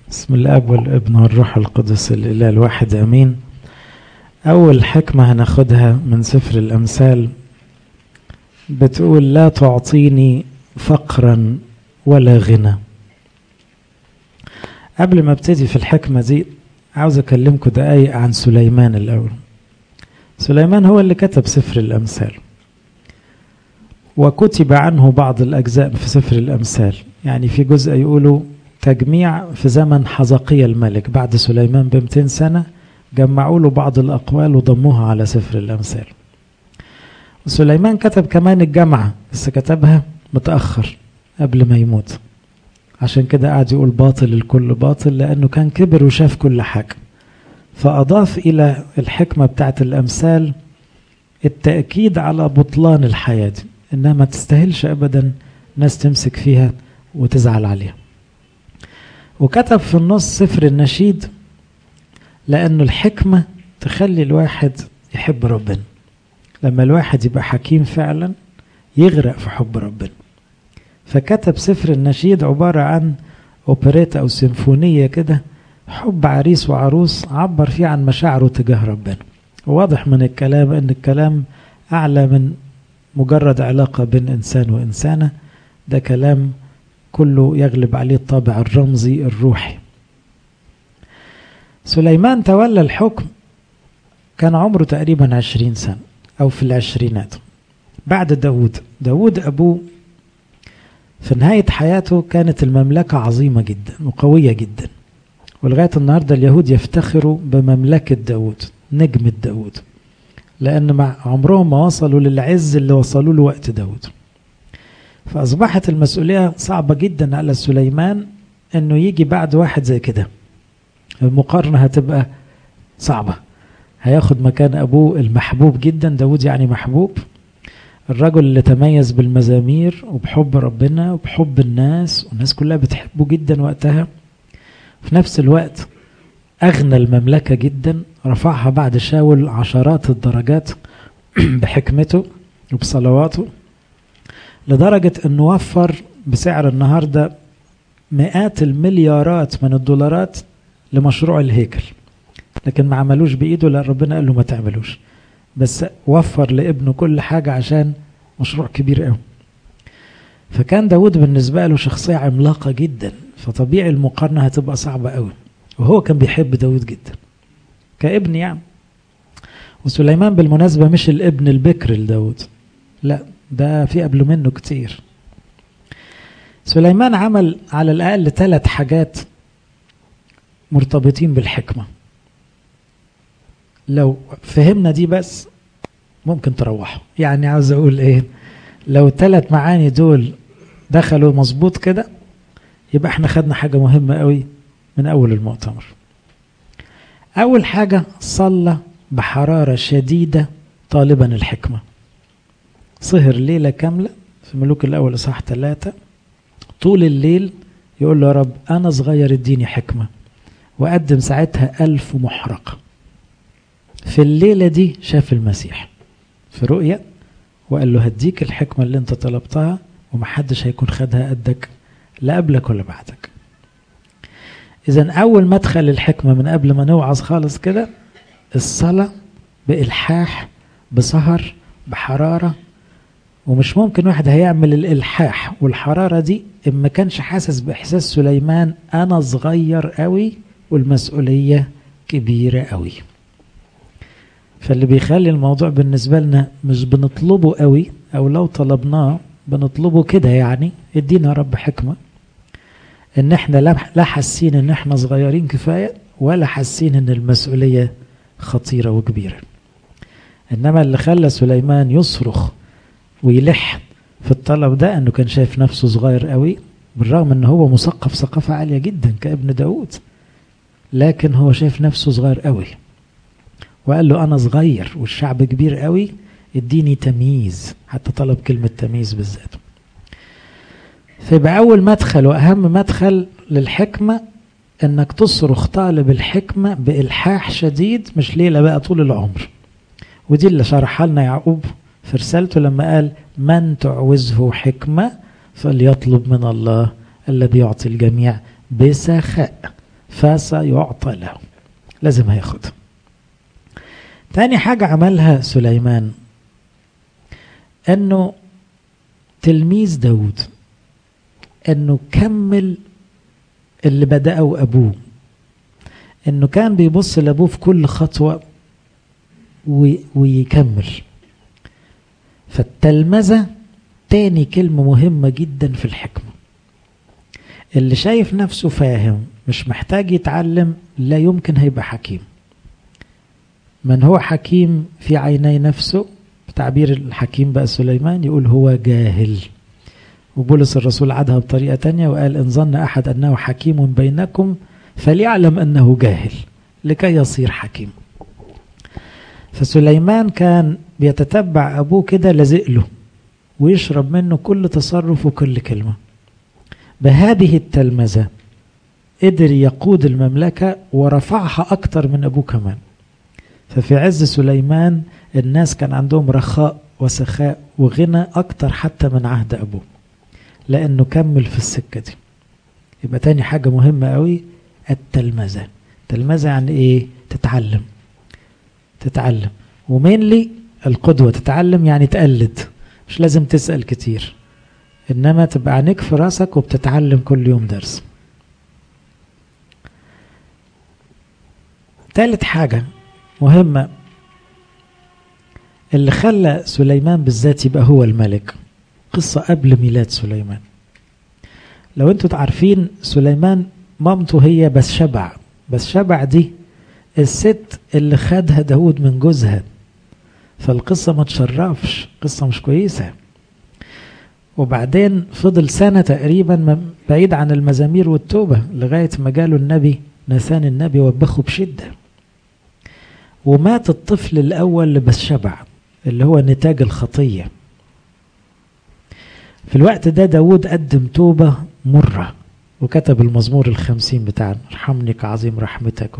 بسم الاب والابن والروح القدس الاله الواحد امين اول حكمه هناخدها من سفر الامثال بتقول لا تعطيني فقرا ولا غنى قبل ما ابتدي في الحكمه دي عاوز اكلمكم دقايق عن سليمان الاول سليمان هو اللي كتب سفر الامثال وكتب عنه بعض الاجزاء في سفر الامثال يعني في جزء يقولوا تجميع في زمن حزقية الملك بعد سليمان ب 200 سنة جمعوا له بعض الأقوال وضموها على سفر الأمثال وسليمان كتب كمان الجامعة بس كتبها متأخر قبل ما يموت عشان كده قاعد يقول باطل الكل باطل لأنه كان كبر وشاف كل حاجة فأضاف إلى الحكمة بتاعت الأمثال التأكيد على بطلان الحياة دي إنها ما تستاهلش أبدا ناس تمسك فيها وتزعل عليها وكتب في النص سفر النشيد لأنه الحكمة تخلي الواحد يحب ربنا لما الواحد يبقى حكيم فعلا يغرق في حب ربنا فكتب سفر النشيد عبارة عن أوبريتا أو سيمفونية كده حب عريس وعروس عبر فيه عن مشاعره تجاه ربنا واضح من الكلام أن الكلام أعلى من مجرد علاقة بين إنسان وإنسانة ده كلام كله يغلب عليه الطابع الرمزي الروحي سليمان تولى الحكم كان عمره تقريبا عشرين سنة أو في العشرينات بعد داود داود أبوه في نهاية حياته كانت المملكة عظيمة جدا وقوية جدا ولغاية النهاردة اليهود يفتخروا بمملكة داود نجمة داود لأن مع عمرهم ما وصلوا للعز اللي وصلوا له وقت داود فأصبحت المسؤولية صعبة جدا على سليمان أنه يجي بعد واحد زي كده المقارنة هتبقى صعبة هياخد مكان أبوه المحبوب جدا داود يعني محبوب الرجل اللي تميز بالمزامير وبحب ربنا وبحب الناس والناس كلها بتحبه جدا وقتها في نفس الوقت أغنى المملكة جدا رفعها بعد شاول عشرات الدرجات بحكمته وبصلواته لدرجة أنه وفر بسعر النهاردة مئات المليارات من الدولارات لمشروع الهيكل لكن ما عملوش بإيده لأن ربنا قال له ما تعملوش بس وفر لابنه كل حاجة عشان مشروع كبير قوي فكان داود بالنسبة له شخصية عملاقة جدا فطبيعي المقارنة هتبقى صعبة قوي وهو كان بيحب داود جدا كابن يعني وسليمان بالمناسبة مش الابن البكر لداود لا ده في قبله منه كتير سليمان عمل على الأقل ثلاث حاجات مرتبطين بالحكمة لو فهمنا دي بس ممكن تروحوا يعني عاوز أقول إيه لو ثلاث معاني دول دخلوا مظبوط كده يبقى احنا خدنا حاجة مهمة قوي من أول المؤتمر أول حاجة صلى بحرارة شديدة طالبا الحكمة سهر ليلة كاملة في ملوك الأول إصحاح ثلاثة طول الليل يقول له يا رب أنا صغير اديني حكمة وقدم ساعتها ألف محرقة في الليلة دي شاف المسيح في رؤية وقال له هديك الحكمة اللي انت طلبتها ومحدش هيكون خدها قدك لا قبلك ولا بعدك إذا أول مدخل الحكمة من قبل ما نوعظ خالص كده الصلاة بإلحاح بسهر بحرارة ومش ممكن واحد هيعمل الإلحاح والحرارة دي إن ما كانش حاسس بإحساس سليمان أنا صغير قوي والمسؤولية كبيرة قوي فاللي بيخلي الموضوع بالنسبة لنا مش بنطلبه قوي أو لو طلبناه بنطلبه كده يعني ادينا رب حكمة ان احنا لا حاسين ان احنا صغيرين كفاية ولا حاسين ان المسؤولية خطيرة وكبيرة انما اللي خلى سليمان يصرخ ويلح في الطلب ده انه كان شايف نفسه صغير قوي بالرغم ان هو مثقف ثقافة عالية جدا كابن داود لكن هو شايف نفسه صغير قوي وقال له انا صغير والشعب كبير قوي اديني تمييز حتى طلب كلمة تمييز بالذات فيبقى اول مدخل واهم مدخل للحكمة انك تصرخ طالب الحكمة بإلحاح شديد مش ليلة بقى طول العمر ودي اللي شرحها لنا يعقوب في رسالته لما قال من تعوزه حكمة فليطلب من الله الذي يعطي الجميع بسخاء فسيعطى له لازم هياخدها تاني حاجة عملها سليمان انه تلميذ داود انه كمل اللي بدأه ابوه انه كان بيبص لابوه في كل خطوة ويكمل فالتلمذة تاني كلمة مهمة جدا في الحكمة اللي شايف نفسه فاهم مش محتاج يتعلم لا يمكن هيبقى حكيم من هو حكيم في عيني نفسه بتعبير الحكيم بقى سليمان يقول هو جاهل وبولس الرسول عادها بطريقة تانية وقال إن ظن أحد أنه حكيم بينكم فليعلم أنه جاهل لكي يصير حكيم فسليمان كان بيتتبع أبوه كده لازق له ويشرب منه كل تصرف وكل كلمة بهذه التلمذة قدر يقود المملكة ورفعها أكتر من أبوه كمان ففي عز سليمان الناس كان عندهم رخاء وسخاء وغنى أكتر حتى من عهد أبوه لأنه كمل في السكة دي يبقى تاني حاجة مهمة قوي التلمذة التلمذة يعني إيه تتعلم تتعلم ومين لي القدوة تتعلم يعني تقلد مش لازم تسأل كتير إنما تبقى عينيك في راسك وبتتعلم كل يوم درس تالت حاجة مهمة اللي خلى سليمان بالذات يبقى هو الملك قصة قبل ميلاد سليمان لو انتوا عارفين سليمان مامته هي بس شبع بس شبع دي الست اللي خدها داود من جوزها فالقصة ما تشرفش قصة مش كويسة وبعدين فضل سنة تقريبا بعيد عن المزامير والتوبة لغاية ما جاله النبي ناثان النبي وبخه بشدة ومات الطفل الأول لبس شبع اللي هو نتاج الخطية في الوقت ده داود قدم توبة مرة وكتب المزمور الخمسين بتاعنا ارحمني كعظيم رحمتك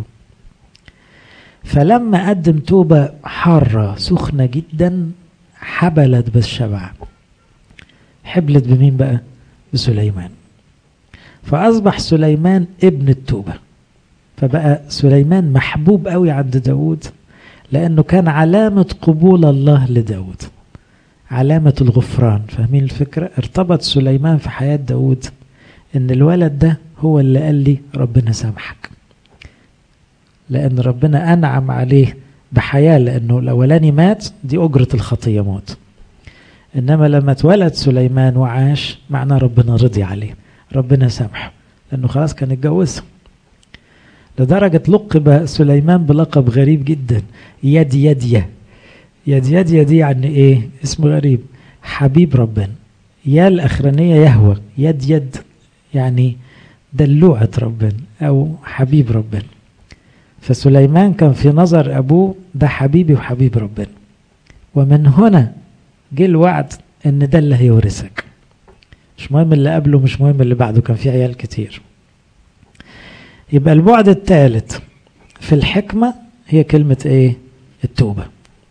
فلما قدم توبة حارة سخنة جدا حبلت بالشبع حبلت بمين بقى بسليمان فأصبح سليمان ابن التوبة فبقى سليمان محبوب قوي عند داود لأنه كان علامة قبول الله لداود علامة الغفران فاهمين الفكرة ارتبط سليمان في حياة داود ان الولد ده هو اللي قال لي ربنا سامحك لأن ربنا أنعم عليه بحياة لأنه الأولاني مات دي أجرة الخطية موت إنما لما اتولد سليمان وعاش معناه ربنا رضي عليه ربنا سامحه لأنه خلاص كان اتجوزها لدرجة لقب سليمان بلقب غريب جدا يد يدية يد يدية دي يعني ايه اسم غريب حبيب ربنا يا الأخرانية يهوى يد يد يعني دلوعة ربنا أو حبيب ربنا فسليمان كان في نظر أبوه ده حبيبي وحبيب ربنا ومن هنا جه الوعد ان ده اللي هيورثك مش مهم اللي قبله مش مهم اللي بعده كان في عيال كتير يبقى البعد الثالث في الحكمة هي كلمة ايه التوبة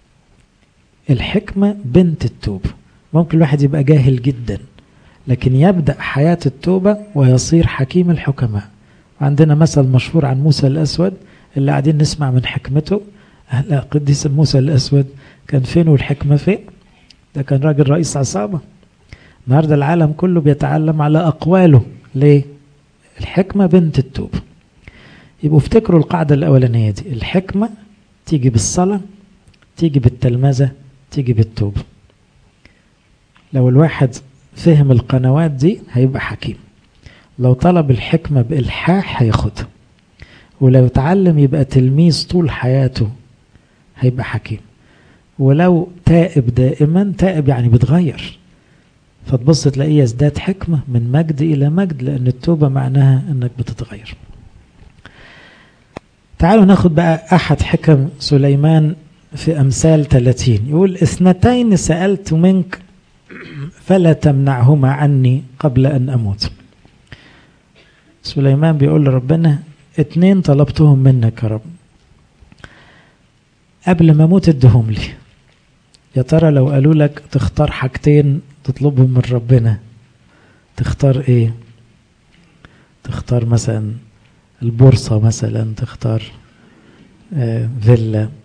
الحكمة بنت التوبة ممكن الواحد يبقى جاهل جدا لكن يبدأ حياة التوبة ويصير حكيم الحكماء عندنا مثل مشهور عن موسى الأسود اللي قاعدين نسمع من حكمته لا قديس موسى الأسود كان فين والحكمة فين ده كان راجل رئيس عصابة النهاردة العالم كله بيتعلم على أقواله ليه الحكمة بنت التوبة يبقوا افتكروا القاعدة الأولانية دي الحكمة تيجي بالصلاة تيجي بالتلمذة تيجي بالتوبة لو الواحد فهم القنوات دي هيبقى حكيم لو طلب الحكمة بإلحاح هياخدها ولو تعلم يبقى تلميذ طول حياته هيبقى حكيم ولو تائب دائما تائب يعني بتغير فتبص تلاقيه يزداد حكمة من مجد إلى مجد لأن التوبة معناها أنك بتتغير تعالوا ناخد بقى أحد حكم سليمان في أمثال 30 يقول اثنتين سألت منك فلا تمنعهما عني قبل أن أموت سليمان بيقول لربنا اتنين طلبتهم منك يا رب قبل ما اموت ادهم لي يا ترى لو قالوا لك تختار حاجتين تطلبهم من ربنا تختار ايه تختار مثلا البورصة مثلا تختار فيلا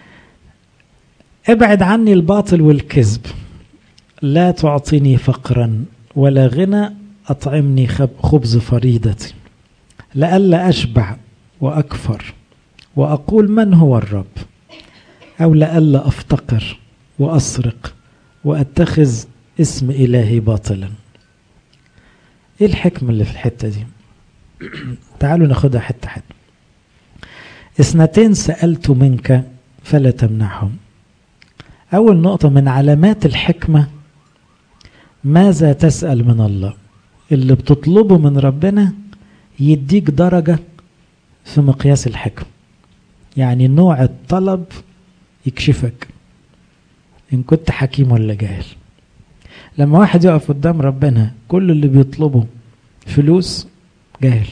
ابعد عني الباطل والكذب لا تعطيني فقرا ولا غنى أطعمني خبز فريضتي لئلا أشبع وأكفر وأقول من هو الرب أو لئلا أفتقر وأسرق وأتخذ اسم إلهي باطلا إيه الحكمة اللي في الحتة دي تعالوا ناخدها حتة حتة اثنتين سألت منك فلا تمنعهم أول نقطة من علامات الحكمة ماذا تسأل من الله اللي بتطلبه من ربنا يديك درجة في مقياس الحكم يعني نوع الطلب يكشفك إن كنت حكيم ولا جاهل لما واحد يقف قدام ربنا كل اللي بيطلبه فلوس جاهل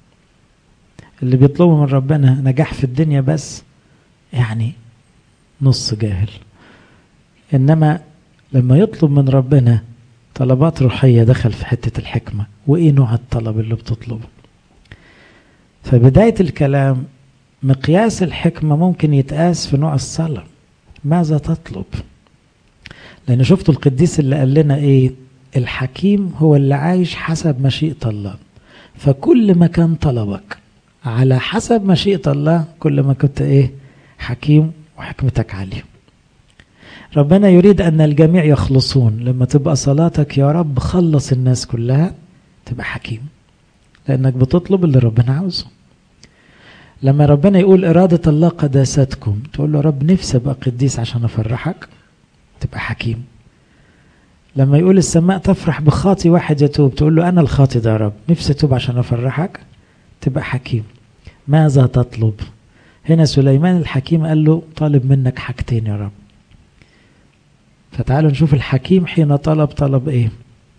اللي بيطلبه من ربنا نجاح في الدنيا بس يعني نص جاهل إنما لما يطلب من ربنا طلبات روحية دخل في حتة الحكمة وإيه نوع الطلب اللي بتطلبه فبداية الكلام مقياس الحكمة ممكن يتقاس في نوع الصلاة ماذا تطلب لأن شفتوا القديس اللي قال لنا إيه الحكيم هو اللي عايش حسب مشيئة الله فكل ما كان طلبك على حسب مشيئة الله كل ما كنت إيه حكيم وحكمتك عالية ربنا يريد أن الجميع يخلصون لما تبقى صلاتك يا رب خلص الناس كلها تبقى حكيم لأنك بتطلب اللي ربنا عاوزه لما ربنا يقول إرادة الله قداستكم تقول له رب نفسي أبقى قديس عشان أفرحك تبقى حكيم لما يقول السماء تفرح بخاطي واحد يتوب تقول له أنا الخاطي ده يا رب نفسي أتوب عشان أفرحك تبقى حكيم ماذا تطلب هنا سليمان الحكيم قال له طالب منك حاجتين يا رب فتعالوا نشوف الحكيم حين طلب طلب ايه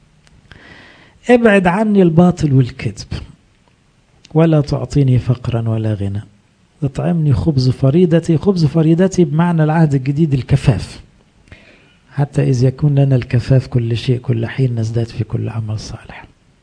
ابعد عني الباطل والكذب ولا تعطيني فقرا ولا غنى اطعمني خبز فريدتي خبز فريدتي بمعنى العهد الجديد الكفاف حتى إذ يكون لنا الكفاف كل شيء كل حين نزداد في كل عمل صالح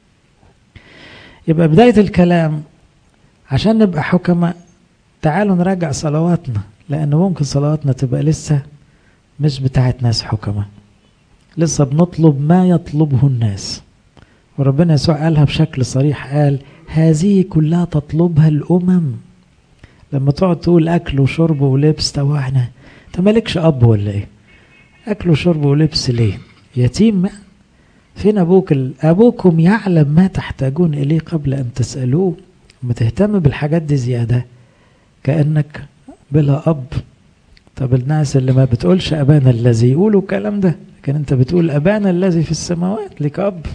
يبقى بداية الكلام عشان نبقى حكماء تعالوا نراجع صلواتنا لأن ممكن صلواتنا تبقى لسه مش بتاعت ناس حكماء لسه بنطلب ما يطلبه الناس وربنا يسوع قالها بشكل صريح قال هذه كلها تطلبها الأمم لما تقعد تقول أكل وشرب ولبس طب احنا انت مالكش أب ولا إيه؟ أكل وشرب ولبس ليه؟ يتيم فين أبوك ال... أبوكم يعلم ما تحتاجون إليه قبل أن تسألوه ما تهتم بالحاجات دي زيادة كأنك بلا أب طب الناس اللي ما بتقولش أبانا الذي يقولوا الكلام ده لكن أنت بتقول أبانا الذي في السماوات لك أب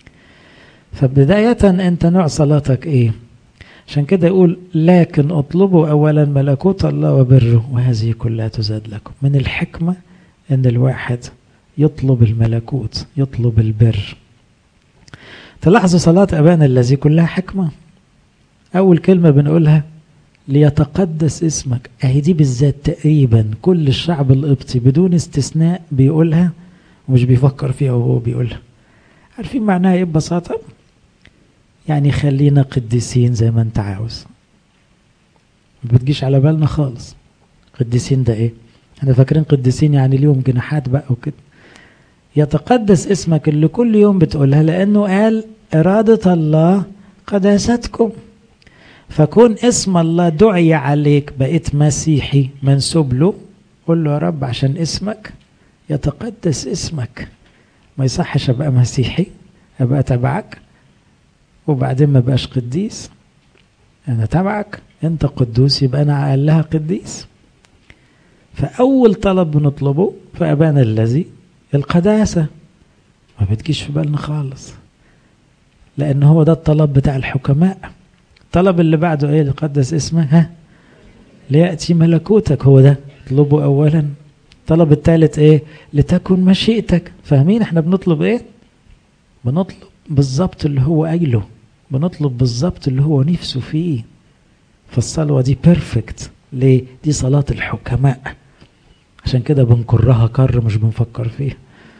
فبداية أنت نوع صلاتك إيه عشان كده يقول لكن اطلبوا أولا ملكوت الله وبره وهذه كلها تزاد لكم من الحكمة أن الواحد يطلب الملكوت يطلب البر تلاحظوا صلاة أبانا الذي كلها حكمة أول كلمة بنقولها ليتقدس اسمك أهي دي بالذات تقريبا كل الشعب القبطي بدون استثناء بيقولها ومش بيفكر فيها وهو بيقولها عارفين معناها ايه ببساطة يعني خلينا قديسين زي ما انت عاوز ما بتجيش على بالنا خالص قديسين ده ايه احنا فاكرين قديسين يعني ليهم جناحات بقى وكده يتقدس اسمك اللي كل يوم بتقولها لانه قال اراده الله قداستكم فكون اسم الله دعي عليك بقيت مسيحي منسوب له قول له يا رب عشان اسمك يتقدس اسمك ما يصحش ابقى مسيحي ابقى تبعك وبعدين ما بقاش قديس انا تبعك انت قدوس يبقى انا اقلها قديس فاول طلب بنطلبه فابانا الذي القداسه ما بتجيش في بالنا خالص لان هو ده الطلب بتاع الحكماء الطلب اللي بعده ايه لقدس اسمه ها ليأتي ملكوتك هو ده اطلبه اولا الطلب الثالث ايه لتكن مشيئتك فاهمين احنا بنطلب ايه بنطلب بالظبط اللي هو قايله بنطلب بالظبط اللي هو نفسه فيه فالصلوة دي بيرفكت ليه دي صلاة الحكماء عشان كده بنكرها كر مش بنفكر فيها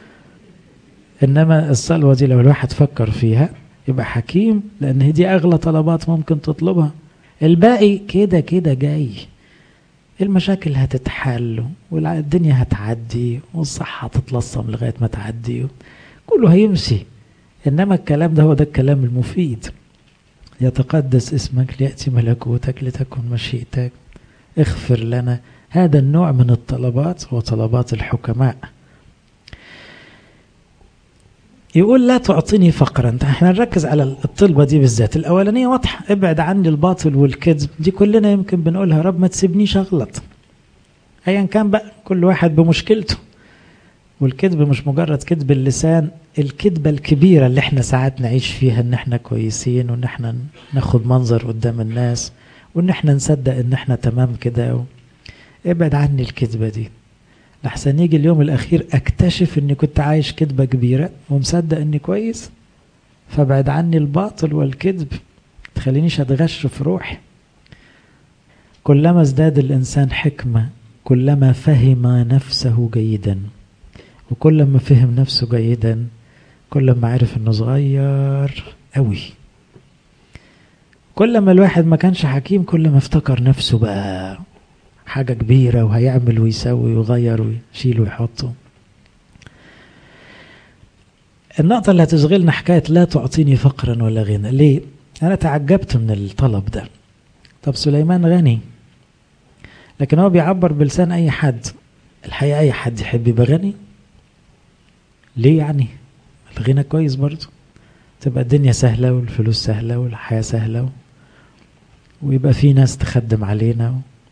انما الصلوة دي لو الواحد فكر فيها يبقى حكيم لان دي اغلى طلبات ممكن تطلبها الباقي كده كده جاي المشاكل هتتحل والدنيا هتعدي والصحة هتتلصم لغاية ما تعدي كله هيمشي إنما الكلام ده هو ده الكلام المفيد يتقدس اسمك ليأتي ملكوتك لتكن مشيئتك اغفر لنا هذا النوع من الطلبات هو طلبات الحكماء يقول لا تعطيني فقرا احنا نركز على الطلبة دي بالذات الأولانية واضحة ابعد عني الباطل والكذب دي كلنا يمكن بنقولها رب ما تسيبنيش أغلط أيا كان بقى كل واحد بمشكلته والكذب مش مجرد كذب اللسان الكذبة الكبيرة اللي احنا ساعات نعيش فيها ان احنا كويسين وان احنا ناخد منظر قدام الناس وان احنا نصدق ان احنا تمام كده ابعد عني الكذبة دي لحسن يجي اليوم الأخير أكتشف إني كنت عايش كذبة كبيرة ومصدق إني كويس فابعد عني الباطل والكذب تخلينيش أتغش في روحي كلما ازداد الإنسان حكمة كلما فهم نفسه جيدا وكلما فهم نفسه جيدا كلما عرف إنه صغير قوي كلما الواحد ما كانش حكيم كل ما افتكر نفسه بقى حاجة كبيرة وهيعمل ويسوي ويغير ويشيل ويحطه النقطة اللي هتشغلنا حكاية لا تعطيني فقرا ولا غنى ليه؟ أنا تعجبت من الطلب ده طب سليمان غني لكن هو بيعبر بلسان أي حد الحقيقة أي حد يحب يبقى غني ليه يعني؟ الغنى كويس برضه تبقى الدنيا سهلة والفلوس سهلة والحياة سهلة ويبقى في ناس تخدم علينا و...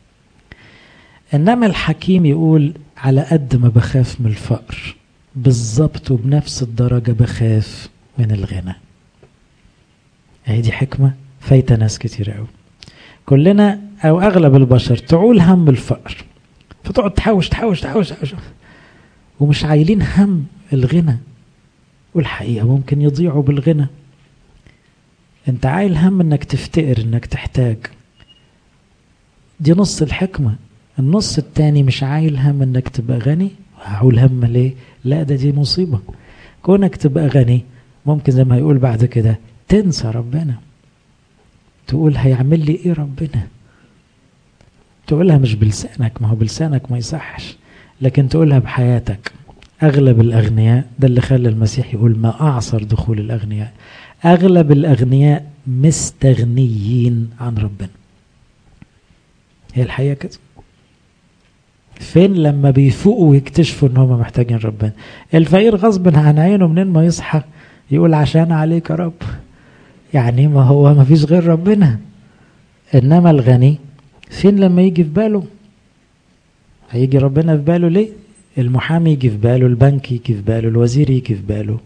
إنما الحكيم يقول على قد ما بخاف من الفقر بالظبط وبنفس الدرجة بخاف من الغنى هي دي حكمة فايتة ناس كتير أوي كلنا أو أغلب البشر تعول هم الفقر فتقعد تحوش تحوش تحوش, تحوش ومش عايلين هم الغنى والحقيقة ممكن يضيعوا بالغنى انت عايل هم انك تفتقر انك تحتاج دي نص الحكمة النص التاني مش عايل هم انك تبقى غني هقول هم ليه لا ده دي مصيبة كونك تبقى غني ممكن زي ما هيقول بعد كده تنسى ربنا تقول هيعمل لي ايه ربنا تقولها مش بلسانك ما هو بلسانك ما يصحش لكن تقولها بحياتك اغلب الاغنياء ده اللي خلى المسيح يقول ما اعصر دخول الاغنياء اغلب الاغنياء مستغنيين عن ربنا هي الحقيقه كده فين لما بيفوقوا ويكتشفوا ان هم محتاجين ربنا الفقير غصب عن عينه منين ما يصحى يقول عشان عليك يا رب يعني ما هو ما فيش غير ربنا انما الغني فين لما يجي في باله هيجي ربنا في باله ليه المحامي يجي في باله البنك يجي في باله الوزير يجي في باله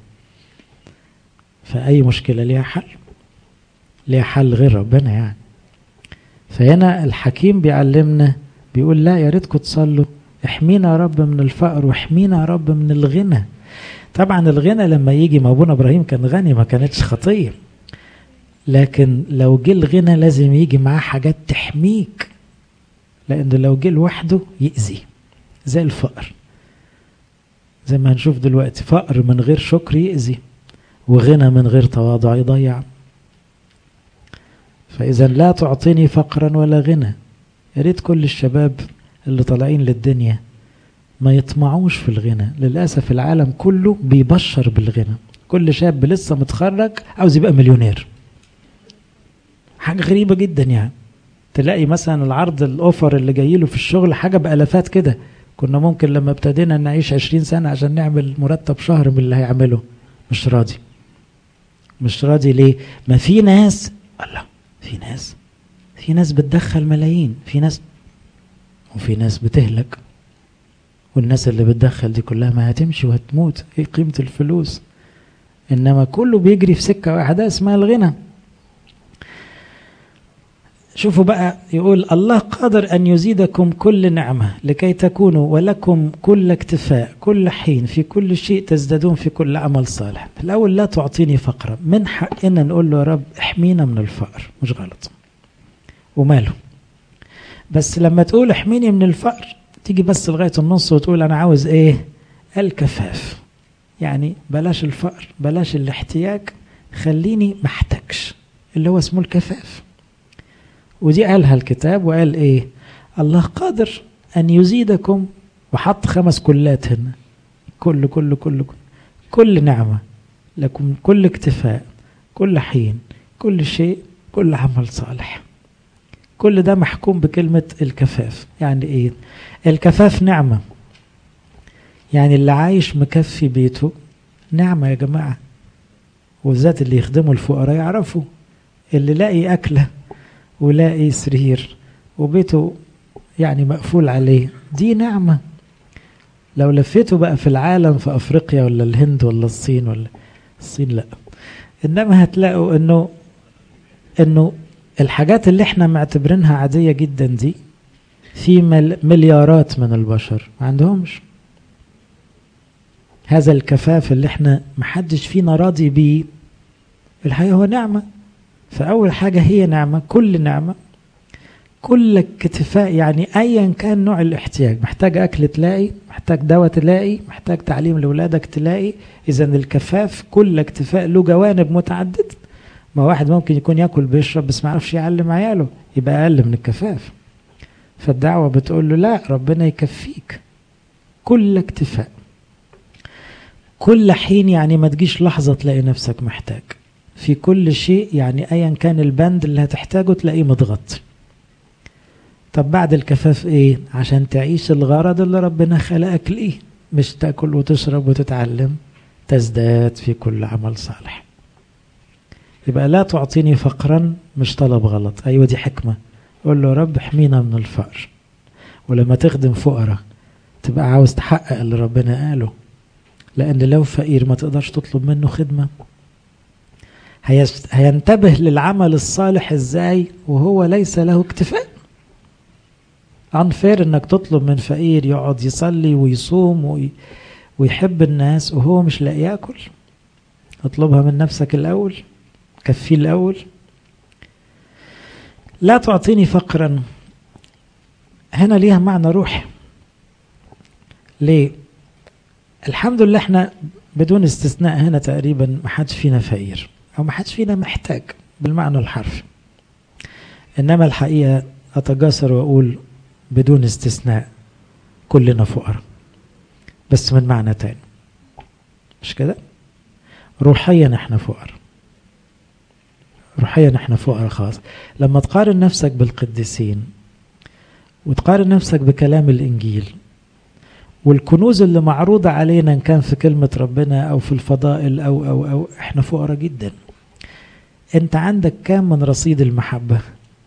فأي مشكلة ليها حل ليها حل غير ربنا يعني فهنا الحكيم بيعلمنا بيقول لا يا ريتكم تصلوا احمينا يا رب من الفقر واحمينا يا رب من الغنى طبعا الغنى لما يجي ما ابونا ابراهيم كان غني ما كانتش خطيه لكن لو جه الغنى لازم يجي معاه حاجات تحميك لان لو جه لوحده يأذي زي الفقر زي ما هنشوف دلوقتي فقر من غير شكر يأذي وغنى من غير تواضع يضيع فإذا لا تعطيني فقرا ولا غنى يا ريت كل الشباب اللي طالعين للدنيا ما يطمعوش في الغنى للأسف العالم كله بيبشر بالغنى كل شاب لسه متخرج عاوز يبقى مليونير حاجة غريبة جدا يعني تلاقي مثلا العرض الأوفر اللي جاي له في الشغل حاجة بألافات كده كنا ممكن لما ابتدينا نعيش عشرين سنة عشان نعمل مرتب شهر من اللي هيعمله مش راضي مش راضي ليه ما في ناس الله في ناس في ناس بتدخل ملايين في ناس وفي ناس بتهلك والناس اللي بتدخل دي كلها ما هتمشي وهتموت ايه قيمة الفلوس انما كله بيجري في سكة واحدة اسمها الغنى شوفوا بقى يقول الله قادر أن يزيدكم كل نعمة لكي تكونوا ولكم كل اكتفاء كل حين في كل شيء تزدادون في كل عمل صالح الأول لا تعطيني فقرا من حقنا نقول له يا رب احمينا من الفقر مش غلط وماله بس لما تقول احميني من الفقر تيجي بس لغاية النص وتقول أنا عاوز إيه الكفاف يعني بلاش الفقر بلاش الاحتياج خليني محتاجش اللي هو اسمه الكفاف ودي قالها الكتاب وقال ايه الله قادر ان يزيدكم وحط خمس كلات هنا كل كل كل كل, كل نعمة لكم كل اكتفاء كل حين كل شيء كل عمل صالح كل ده محكوم بكلمة الكفاف يعني ايه الكفاف نعمة يعني اللي عايش مكفي بيته نعمة يا جماعة وبالذات اللي يخدموا الفقراء يعرفوا اللي لاقي أكلة ولاقي سرير وبيته يعني مقفول عليه دي نعمة لو لفيته بقى في العالم في أفريقيا ولا الهند ولا الصين ولا الصين لا إنما هتلاقوا إنه إنه الحاجات اللي احنا معتبرينها عادية جدا دي في مليارات من البشر ما عندهمش هذا الكفاف اللي احنا محدش فينا راضي بيه الحقيقة هو نعمة فأول حاجة هي نعمة كل نعمة كل اكتفاء يعني أيا كان نوع الاحتياج محتاج أكل تلاقي محتاج دواء تلاقي محتاج تعليم لأولادك تلاقي إذا الكفاف كل اكتفاء له جوانب متعددة ما واحد ممكن يكون ياكل بيشرب بس ما يعرفش يعلم عياله يبقى أقل من الكفاف فالدعوة بتقول له لا ربنا يكفيك كل اكتفاء كل حين يعني ما تجيش لحظة تلاقي نفسك محتاج في كل شيء يعني أيا كان البند اللي هتحتاجه تلاقيه متغطي طب بعد الكفاف ايه عشان تعيش الغرض اللي ربنا خلقك ليه مش تاكل وتشرب وتتعلم تزداد في كل عمل صالح يبقى لا تعطيني فقرا مش طلب غلط ايوه دي حكمه قول له رب احمينا من الفقر ولما تخدم فقراء تبقى عاوز تحقق اللي ربنا قاله لان لو فقير ما تقدرش تطلب منه خدمه هينتبه للعمل الصالح ازاي وهو ليس له اكتفاء unfair انك تطلب من فقير يقعد يصلي ويصوم وي... ويحب الناس وهو مش لاقي ياكل اطلبها من نفسك الاول كفيه الاول لا تعطيني فقرا هنا ليها معنى روحي ليه الحمد لله احنا بدون استثناء هنا تقريبا ما حدش فينا فقير او ما حدش فينا محتاج بالمعنى الحرفي انما الحقيقه اتجاسر واقول بدون استثناء كلنا فقراء بس من معنى تاني مش كده روحيا احنا فقراء روحيا احنا فقراء خاص لما تقارن نفسك بالقديسين وتقارن نفسك بكلام الانجيل والكنوز اللي معروضة علينا إن كان في كلمة ربنا أو في الفضائل أو أو أو إحنا فقراء جدا. أنت عندك كام من رصيد المحبة؟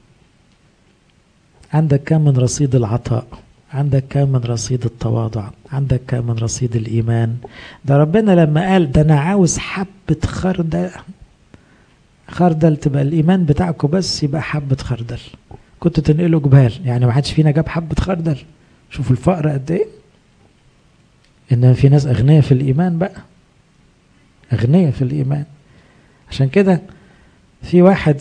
عندك كام من رصيد العطاء؟ عندك كام من رصيد التواضع؟ عندك كام من رصيد الإيمان؟ ده ربنا لما قال ده أنا عاوز حبة خردل خردل تبقى الإيمان بتاعكم بس يبقى حبة خردل. كنت تنقلوا جبال يعني ما حدش فينا جاب حبة خردل. شوفوا الفقر قد إيه؟ إن في ناس أغنياء في الإيمان بقى أغنياء في الإيمان عشان كده في واحد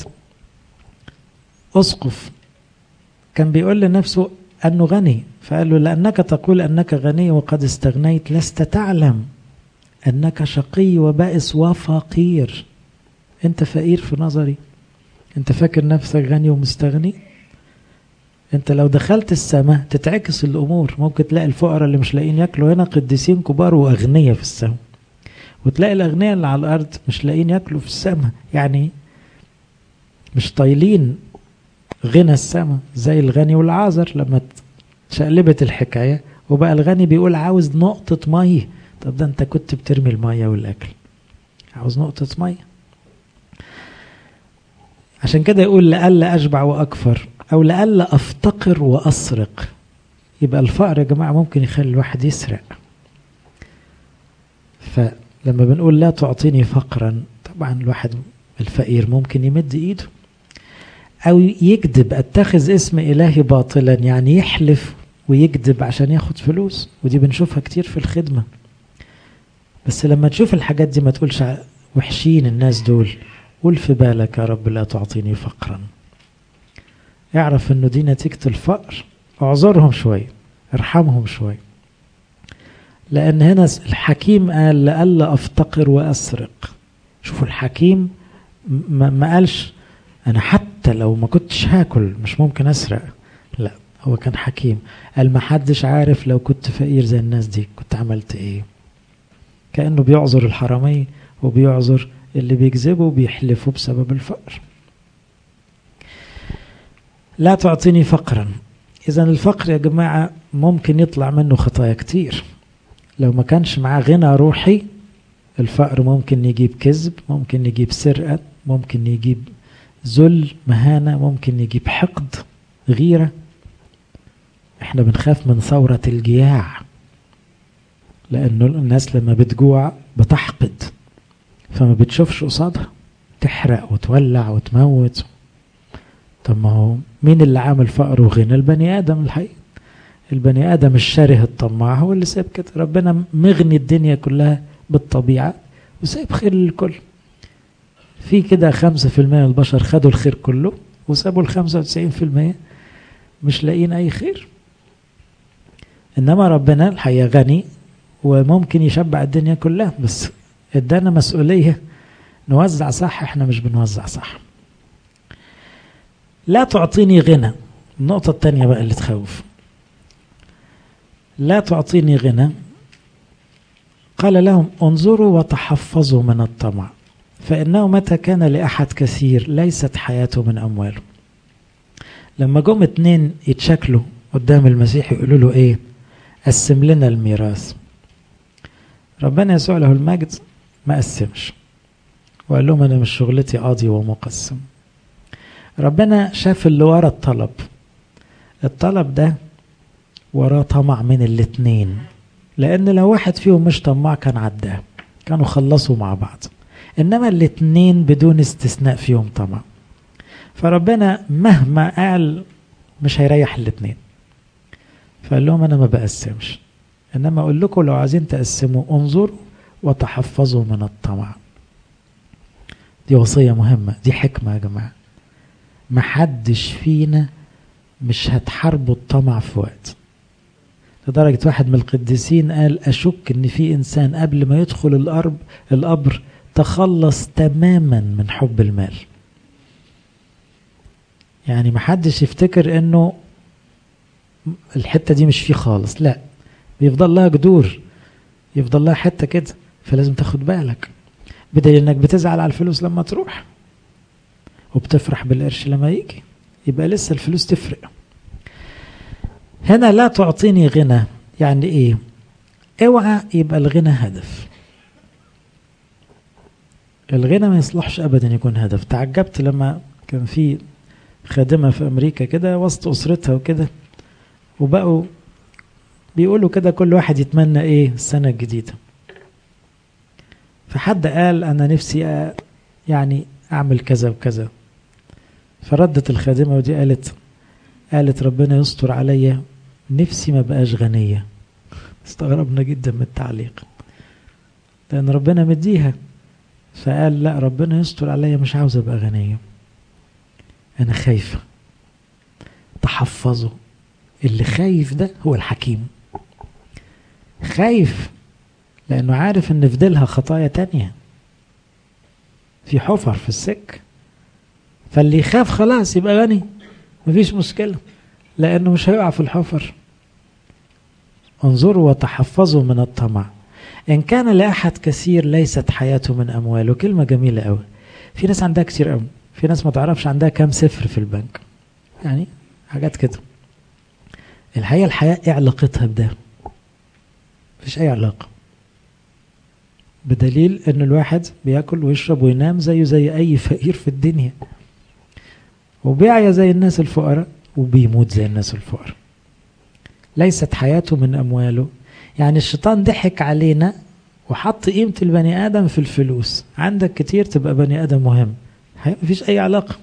أسقف كان بيقول لنفسه أنه غني فقال له لأنك تقول أنك غني وقد استغنيت لست تعلم أنك شقي وبائس وفقير أنت فقير في نظري أنت فاكر نفسك غني ومستغني انت لو دخلت السماء تتعكس الامور ممكن تلاقي الفقراء اللي مش لاقيين ياكلوا هنا قديسين كبار واغنياء في السماء وتلاقي الاغنياء اللي على الارض مش لاقيين ياكلوا في السماء يعني مش طايلين غنى السماء زي الغني والعازر لما شقلبت الحكايه وبقى الغني بيقول عاوز نقطه ميه طب ده انت كنت بترمي الميه والاكل عاوز نقطه ميه عشان كده يقول لألا أشبع وأكفر أو لألا أفتقر وأسرق يبقى الفقر يا جماعة ممكن يخلي الواحد يسرق فلما بنقول لا تعطيني فقرا طبعا الواحد الفقير ممكن يمد إيده أو يكذب أتخذ اسم إلهي باطلا يعني يحلف ويكذب عشان ياخد فلوس ودي بنشوفها كتير في الخدمة بس لما تشوف الحاجات دي ما تقولش وحشين الناس دول قول في بالك يا رب لا تعطيني فقرا اعرف انه دي نتيجة الفقر اعذرهم شوية ارحمهم شوية لان هنا الحكيم قال لألا افتقر واسرق شوفوا الحكيم ما قالش انا حتى حتى لو ما كنتش هاكل مش ممكن أسرق لا هو كان حكيم قال ما حدش عارف لو كنت فقير زي الناس دي كنت عملت ايه كأنه بيعذر الحرامية وبيعذر اللي بيكذبوا وبيحلفوا بسبب الفقر لا تعطيني فقرا إذا الفقر يا جماعة ممكن يطلع منه خطايا كتير لو ما كانش معاه غنى روحي الفقر ممكن يجيب كذب ممكن يجيب سرقة ممكن يجيب ذل مهانة ممكن يجيب حقد غيرة احنا بنخاف من ثورة الجياع لأنه الناس لما بتجوع بتحقد فما بتشوفش قصادها تحرق وتولع وتموت طب ما هو مين اللي عامل فقر وغنى البني آدم الحقيقة البني آدم الشره الطماع هو اللي ساب كده ربنا مغني الدنيا كلها بالطبيعة وسايب خير للكل في كده خمسة في المية من البشر خدوا الخير كله وسابوا الخمسة وتسعين في المية مش لاقيين أي خير إنما ربنا الحقيقة غني وممكن يشبع الدنيا كلها بس ادانا مسؤولية نوزع صح احنا مش بنوزع صح لا تعطيني غنى النقطة التانية بقى اللي تخوف لا تعطيني غنى قال لهم انظروا وتحفظوا من الطمع فإنه متى كان لأحد كثير ليست حياته من أمواله لما جم اتنين يتشكلوا قدام المسيح يقولوا له ايه قسم لنا الميراث ربنا يسوع له المجد ما قسمش وقال لهم انا مش شغلتي قاضي ومقسم ربنا شاف اللي ورا الطلب الطلب ده وراه طمع من الاتنين لان لو واحد فيهم مش طماع كان عداه كانوا خلصوا مع بعض انما الاتنين بدون استثناء فيهم طمع فربنا مهما قال مش هيريح الاتنين فقال لهم انا ما بقسمش انما اقول لكم لو عايزين تقسموا انظروا وتحفظوا من الطمع دي وصية مهمة دي حكمة يا جماعة محدش فينا مش هتحاربوا الطمع في وقت لدرجة واحد من القديسين قال أشك إن في إنسان قبل ما يدخل الأرض القبر تخلص تماما من حب المال يعني محدش يفتكر إنه الحتة دي مش فيه خالص لا بيفضل لها جذور يفضل لها حتة كده فلازم تاخد بالك بدليل انك بتزعل على الفلوس لما تروح وبتفرح بالقرش لما يجي يبقى لسه الفلوس تفرق هنا لا تعطيني غنى يعني ايه اوعى يبقى الغنى هدف الغنى ما يصلحش ابدا يكون هدف تعجبت لما كان في خادمه في امريكا كده وسط اسرتها وكده وبقوا بيقولوا كده كل واحد يتمنى ايه السنه الجديده فحد قال انا نفسي يعني اعمل كذا وكذا فردت الخادمه ودي قالت قالت ربنا يستر عليا نفسي ما بقاش غنيه استغربنا جدا من التعليق لان ربنا مديها فقال لا ربنا يستر عليا مش عاوز ابقى غنيه انا خايفه تحفظوا اللي خايف ده هو الحكيم خايف لأنه عارف إن في ديلها خطايا تانية في حفر في السك فاللي يخاف خلاص يبقى غني مفيش مشكلة لأنه مش هيقع في الحفر انظروا وتحفظوا من الطمع إن كان لأحد كثير ليست حياته من أمواله كلمة جميلة أوي في ناس عندها كتير أوي في ناس ما تعرفش عندها كام صفر في البنك يعني حاجات كده الحقيقة الحياة ايه علاقتها بده مفيش اي علاقة بدليل ان الواحد بياكل ويشرب وينام زيه زي اي فقير في الدنيا وبيعيا زي الناس الفقراء وبيموت زي الناس الفقراء ليست حياته من امواله يعني الشيطان ضحك علينا وحط قيمة البني آدم في الفلوس عندك كتير تبقى بني آدم مهم مفيش أي علاقة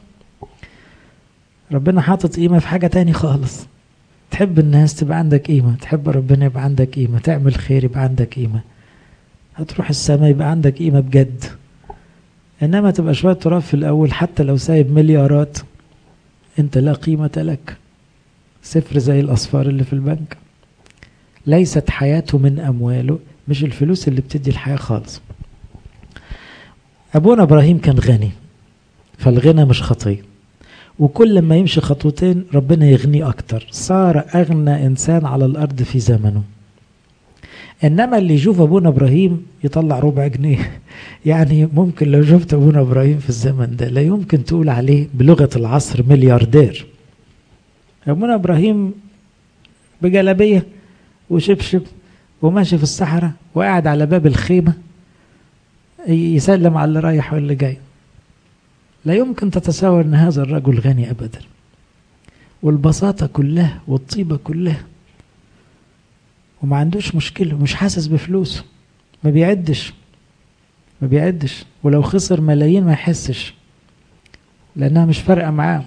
ربنا حاطط قيمة في حاجة تاني خالص تحب الناس تبقى عندك قيمة تحب ربنا يبقى عندك قيمة تعمل خير يبقى عندك قيمة هتروح السماء يبقى عندك قيمة بجد إنما تبقى شوية تراب في الأول حتى لو سايب مليارات أنت لا قيمة لك صفر زي الأصفار اللي في البنك ليست حياته من أمواله مش الفلوس اللي بتدي الحياة خالص أبونا إبراهيم كان غني فالغنى مش خطية وكل ما يمشي خطوتين ربنا يغنيه أكتر صار أغنى إنسان على الأرض في زمنه إنما اللي يشوف أبونا إبراهيم يطلع ربع جنيه يعني ممكن لو شفت أبونا إبراهيم في الزمن ده لا يمكن تقول عليه بلغة العصر ملياردير أبونا إبراهيم بجلبية وشبشب وماشي في الصحراء وقاعد على باب الخيمة يسلم على اللي رايح واللي جاي لا يمكن تتصور ان هذا الرجل غني ابدا والبساطه كلها والطيبه كلها وما عندوش مشكله مش حاسس بفلوسه ما بيعدش ما بيعدش ولو خسر ملايين ما يحسش لانها مش فارقه معاه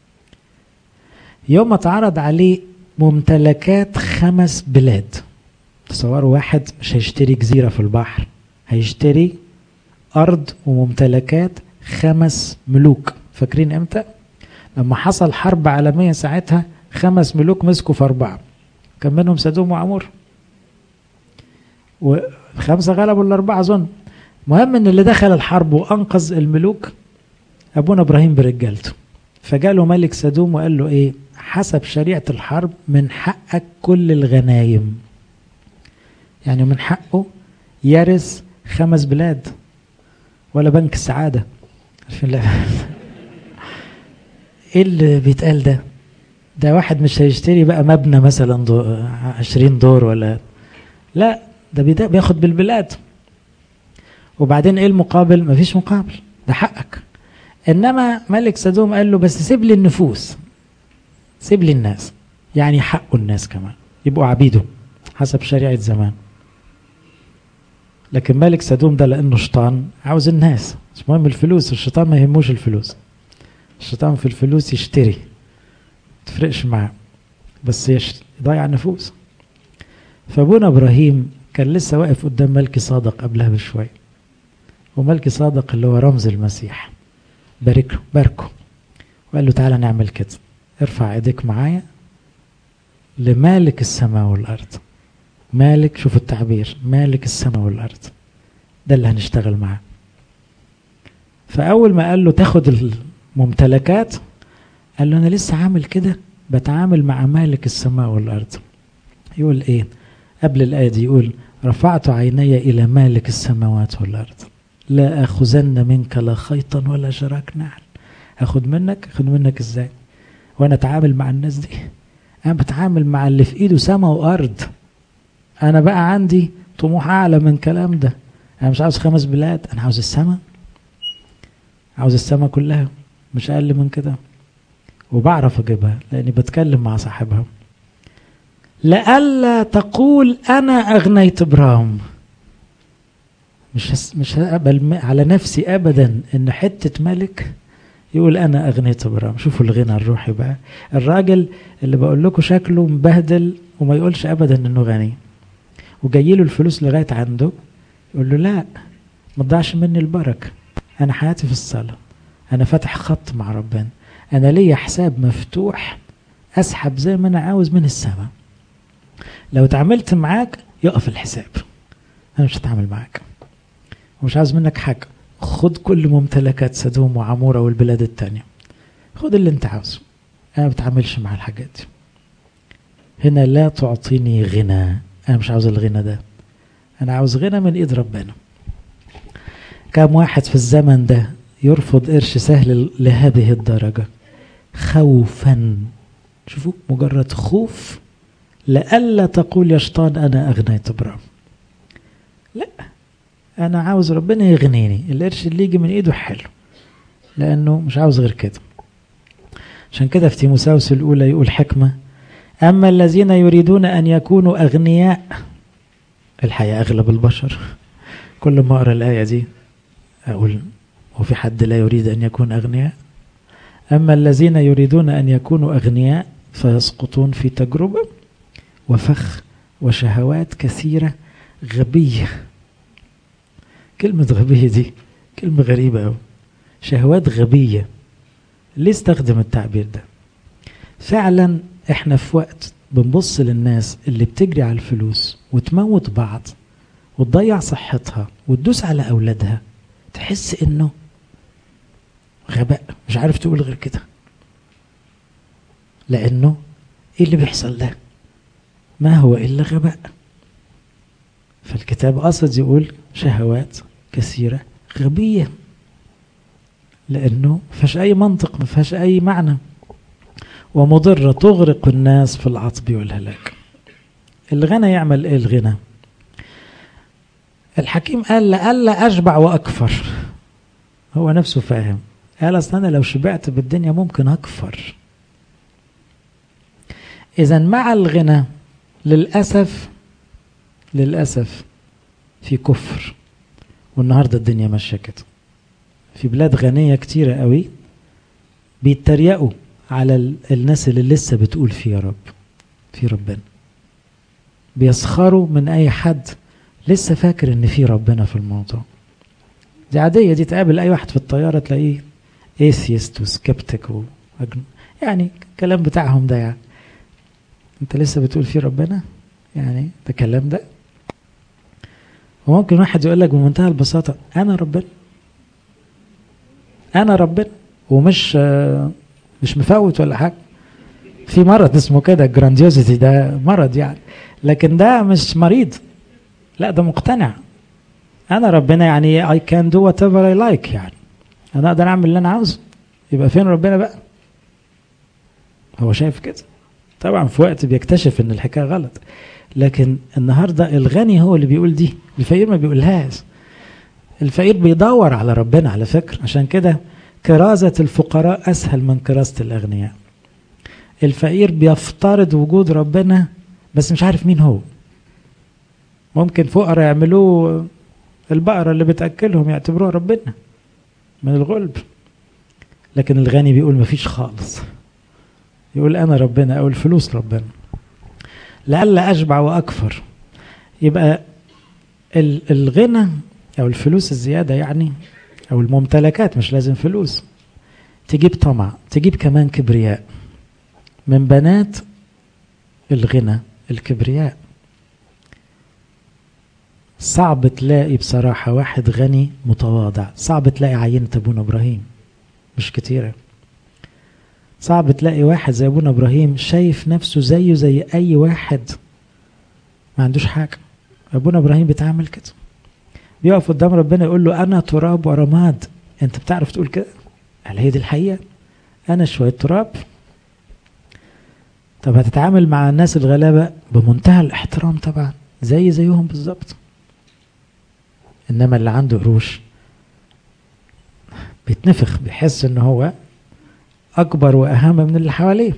يوم اتعرض عليه ممتلكات خمس بلاد تصوروا واحد مش هيشتري جزيره في البحر هيشتري ارض وممتلكات خمس ملوك فاكرين امتى لما حصل حرب عالميه ساعتها خمس ملوك مسكوا في اربعه كان منهم سدوم وعمور وخمسه غلبوا الاربعه اظن المهم ان اللي دخل الحرب وانقذ الملوك ابونا ابراهيم برجالته فجاله ملك سدوم وقال له ايه حسب شريعه الحرب من حقك كل الغنايم يعني من حقه يرث خمس بلاد ولا بنك السعاده عارفين لا ايه اللي بيتقال ده ده واحد مش هيشتري بقى مبنى مثلا دو عشرين دور ولا لا ده بياخد بالبلاد وبعدين ايه المقابل مفيش مقابل ده حقك انما ملك سدوم قال له بس سيب لي النفوس سيب لي الناس يعني حقه الناس كمان يبقوا عبيده حسب شريعة زمان لكن ملك سدوم ده لانه شيطان عاوز الناس مش مهم الفلوس الشيطان ما يهموش الفلوس الشيطان في الفلوس يشتري تفرقش معاه بس يضيع نفوس فابونا ابراهيم كان لسه واقف قدام ملكي صادق قبلها بشويه وملكي صادق اللي هو رمز المسيح بارك باركه وقال له تعالى نعمل كده ارفع ايديك معايا لمالك السماء والارض مالك شوف التعبير مالك السماء والارض ده اللي هنشتغل معاه فاول ما قال له تاخد الممتلكات قال له انا لسه عامل كده بتعامل مع مالك السماء والارض يقول ايه قبل الايه دي يقول رفعت عيني الى مالك السماوات والارض لا اخذن منك لا خيطا ولا شراك نعل اخد منك اخد منك ازاي وانا اتعامل مع الناس دي انا بتعامل مع اللي في ايده سماء وارض انا بقى عندي طموح اعلى من الكلام ده انا مش عاوز خمس بلاد انا عاوز السماء عاوز السماء كلها مش اقل من كده وبعرف اجيبها لاني بتكلم مع صاحبها لئلا تقول انا اغنيت ابراهيم مش مش هقبل على نفسي ابدا ان حته ملك يقول انا اغنيت ابراهيم شوفوا الغنى الروحي بقى الراجل اللي بقول لكم شكله مبهدل وما يقولش ابدا انه غني وجاي له الفلوس لغايه عنده يقول له لا ما تضيعش مني البركه انا حياتي في الصلاه انا فاتح خط مع ربنا انا ليا حساب مفتوح اسحب زي ما انا عاوز من السماء لو اتعاملت معاك يقف الحساب انا مش هتعامل معاك ومش عاوز منك حاجه خد كل ممتلكات سدوم وعموره والبلاد التانية خد اللي انت عاوزه انا ما بتعاملش مع الحاجات دي هنا لا تعطيني غنى انا مش عاوز الغنى ده انا عاوز غنى من ايد ربنا كم واحد في الزمن ده يرفض قرش سهل لهذه الدرجة خوفا شوفوا مجرد خوف لئلا تقول يا شيطان أنا أغنيت ابراهيم لا أنا عاوز ربنا يغنيني القرش اللي يجي من إيده حلو لأنه مش عاوز غير كده عشان كده في تيموساوس الأولى يقول حكمة أما الذين يريدون أن يكونوا أغنياء الحياة أغلب البشر كل ما أقرأ الآية دي أقول وفي حد لا يريد أن يكون أغنياء أما الذين يريدون أن يكونوا أغنياء فيسقطون في تجربة وفخ وشهوات كثيرة غبية كلمة غبية دي كلمة غريبة أوي شهوات غبية ليه استخدم التعبير ده فعلا احنا في وقت بنبص للناس اللي بتجري على الفلوس وتموت بعض وتضيع صحتها وتدوس على أولادها تحس انه غباء مش عارف تقول غير كده لأنه إيه اللي بيحصل ده ما هو إلا غباء فالكتاب قصد يقول شهوات كثيرة غبية لأنه فيهاش أي منطق ما فيهاش أي معنى ومضرة تغرق الناس في العطب والهلاك الغنى يعمل إيه الغنى الحكيم قال لألا أشبع وأكفر هو نفسه فاهم قال أصل أنا لو شبعت بالدنيا ممكن أكفر إذا مع الغنى للأسف للأسف في كفر والنهاردة الدنيا ماشية كده في بلاد غنية كتيرة قوي بيتريقوا على الناس اللي لسه بتقول في يا رب في ربنا بيسخروا من أي حد لسه فاكر إن في ربنا في الموضوع دي عادية دي تقابل أي واحد في الطيارة تلاقيه ايثيست وسكبتك و... يعني الكلام بتاعهم ده يعني انت لسه بتقول في ربنا يعني ده كلام ده وممكن واحد يقول لك بمنتهى البساطة أنا ربنا أنا ربنا ومش مش مفوت ولا حاجة في مرض اسمه كده الجرانديوزيتي ده مرض يعني لكن ده مش مريض لا ده مقتنع أنا ربنا يعني I can do whatever I like يعني أنا أقدر أعمل اللي أنا عاوزه يبقى فين ربنا بقى هو شايف كده طبعا في وقت بيكتشف ان الحكايه غلط لكن النهارده الغني هو اللي بيقول دي الفقير ما بيقولهاش الفقير بيدور على ربنا على فكره عشان كده كرازه الفقراء اسهل من كرازه الاغنياء الفقير بيفترض وجود ربنا بس مش عارف مين هو ممكن فقراء يعملوه البقره اللي بتاكلهم يعتبروها ربنا من الغلب لكن الغني بيقول مفيش خالص يقول أنا ربنا أو الفلوس ربنا لألا أشبع وأكفر يبقى الغنى أو الفلوس الزيادة يعني أو الممتلكات مش لازم فلوس تجيب طمع تجيب كمان كبرياء من بنات الغنى الكبرياء صعب تلاقي بصراحة واحد غني متواضع صعب تلاقي عينة أبونا إبراهيم مش كتيرة صعب تلاقي واحد زي ابونا ابراهيم شايف نفسه زيه زي اي واحد ما عندوش حاجه ابونا ابراهيم بيتعامل كده بيقف قدام ربنا يقول له انا تراب ورماد انت بتعرف تقول كده قال هي دي الحقيقه انا شويه تراب طب هتتعامل مع الناس الغلابه بمنتهى الاحترام طبعا زي زيهم بالظبط انما اللي عنده قروش بيتنفخ بيحس ان هو أكبر وأهم من اللي حواليه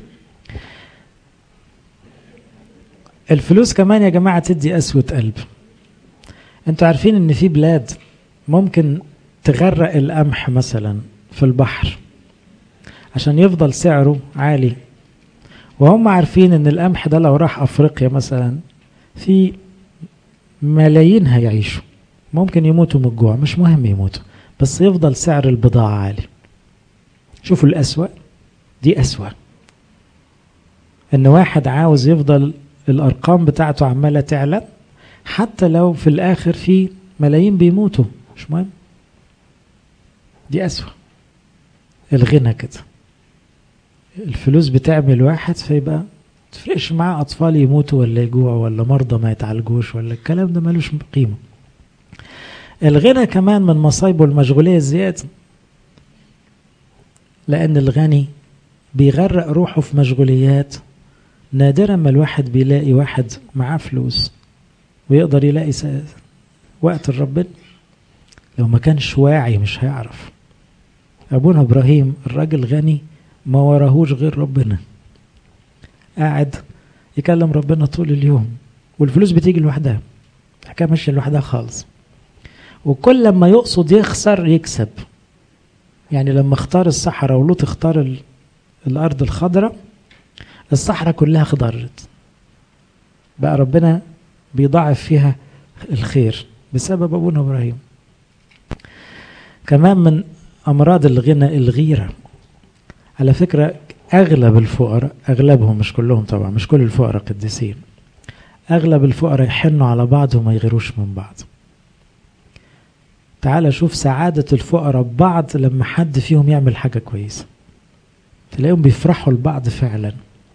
الفلوس كمان يا جماعة تدي قسوة قلب انتوا عارفين ان في بلاد ممكن تغرق القمح مثلا في البحر عشان يفضل سعره عالي وهم عارفين ان القمح ده لو راح افريقيا مثلا في ملايين هيعيشوا ممكن يموتوا من الجوع مش مهم يموتوا بس يفضل سعر البضاعة عالي شوفوا الأسوأ دي أسوأ إن واحد عاوز يفضل الأرقام بتاعته عمالة تعلى حتى لو في الآخر في ملايين بيموتوا مش مهم دي أسوأ الغنى كده الفلوس بتعمل واحد فيبقى تفرقش معاه أطفال يموتوا ولا يجوعوا ولا مرضى ما يتعالجوش ولا الكلام ده ملوش قيمة الغنى كمان من مصايبه المشغولية الزيادة لأن الغني بيغرق روحه في مشغوليات نادرا ما الواحد بيلاقي واحد معاه فلوس ويقدر يلاقي وقت الرب لو ما كانش واعي مش هيعرف أبونا إبراهيم الراجل غني ما وراهوش غير ربنا قاعد يكلم ربنا طول اليوم والفلوس بتيجي لوحدها الحكاية ماشية لوحدها خالص وكل لما يقصد يخسر يكسب يعني لما اختار الصحراء ولوط اختار الارض الخضراء الصحراء كلها خضرت بقى ربنا بيضاعف فيها الخير بسبب ابونا ابراهيم كمان من امراض الغنى الغيره على فكره اغلب الفقراء اغلبهم مش كلهم طبعا مش كل الفقراء قديسين اغلب الفقراء يحنوا على بعض وما يغيروش من بعض تعال شوف سعادة الفقراء ببعض لما حد فيهم يعمل حاجة كويسة تلاقيهم بيفرحوا لبعض فعلا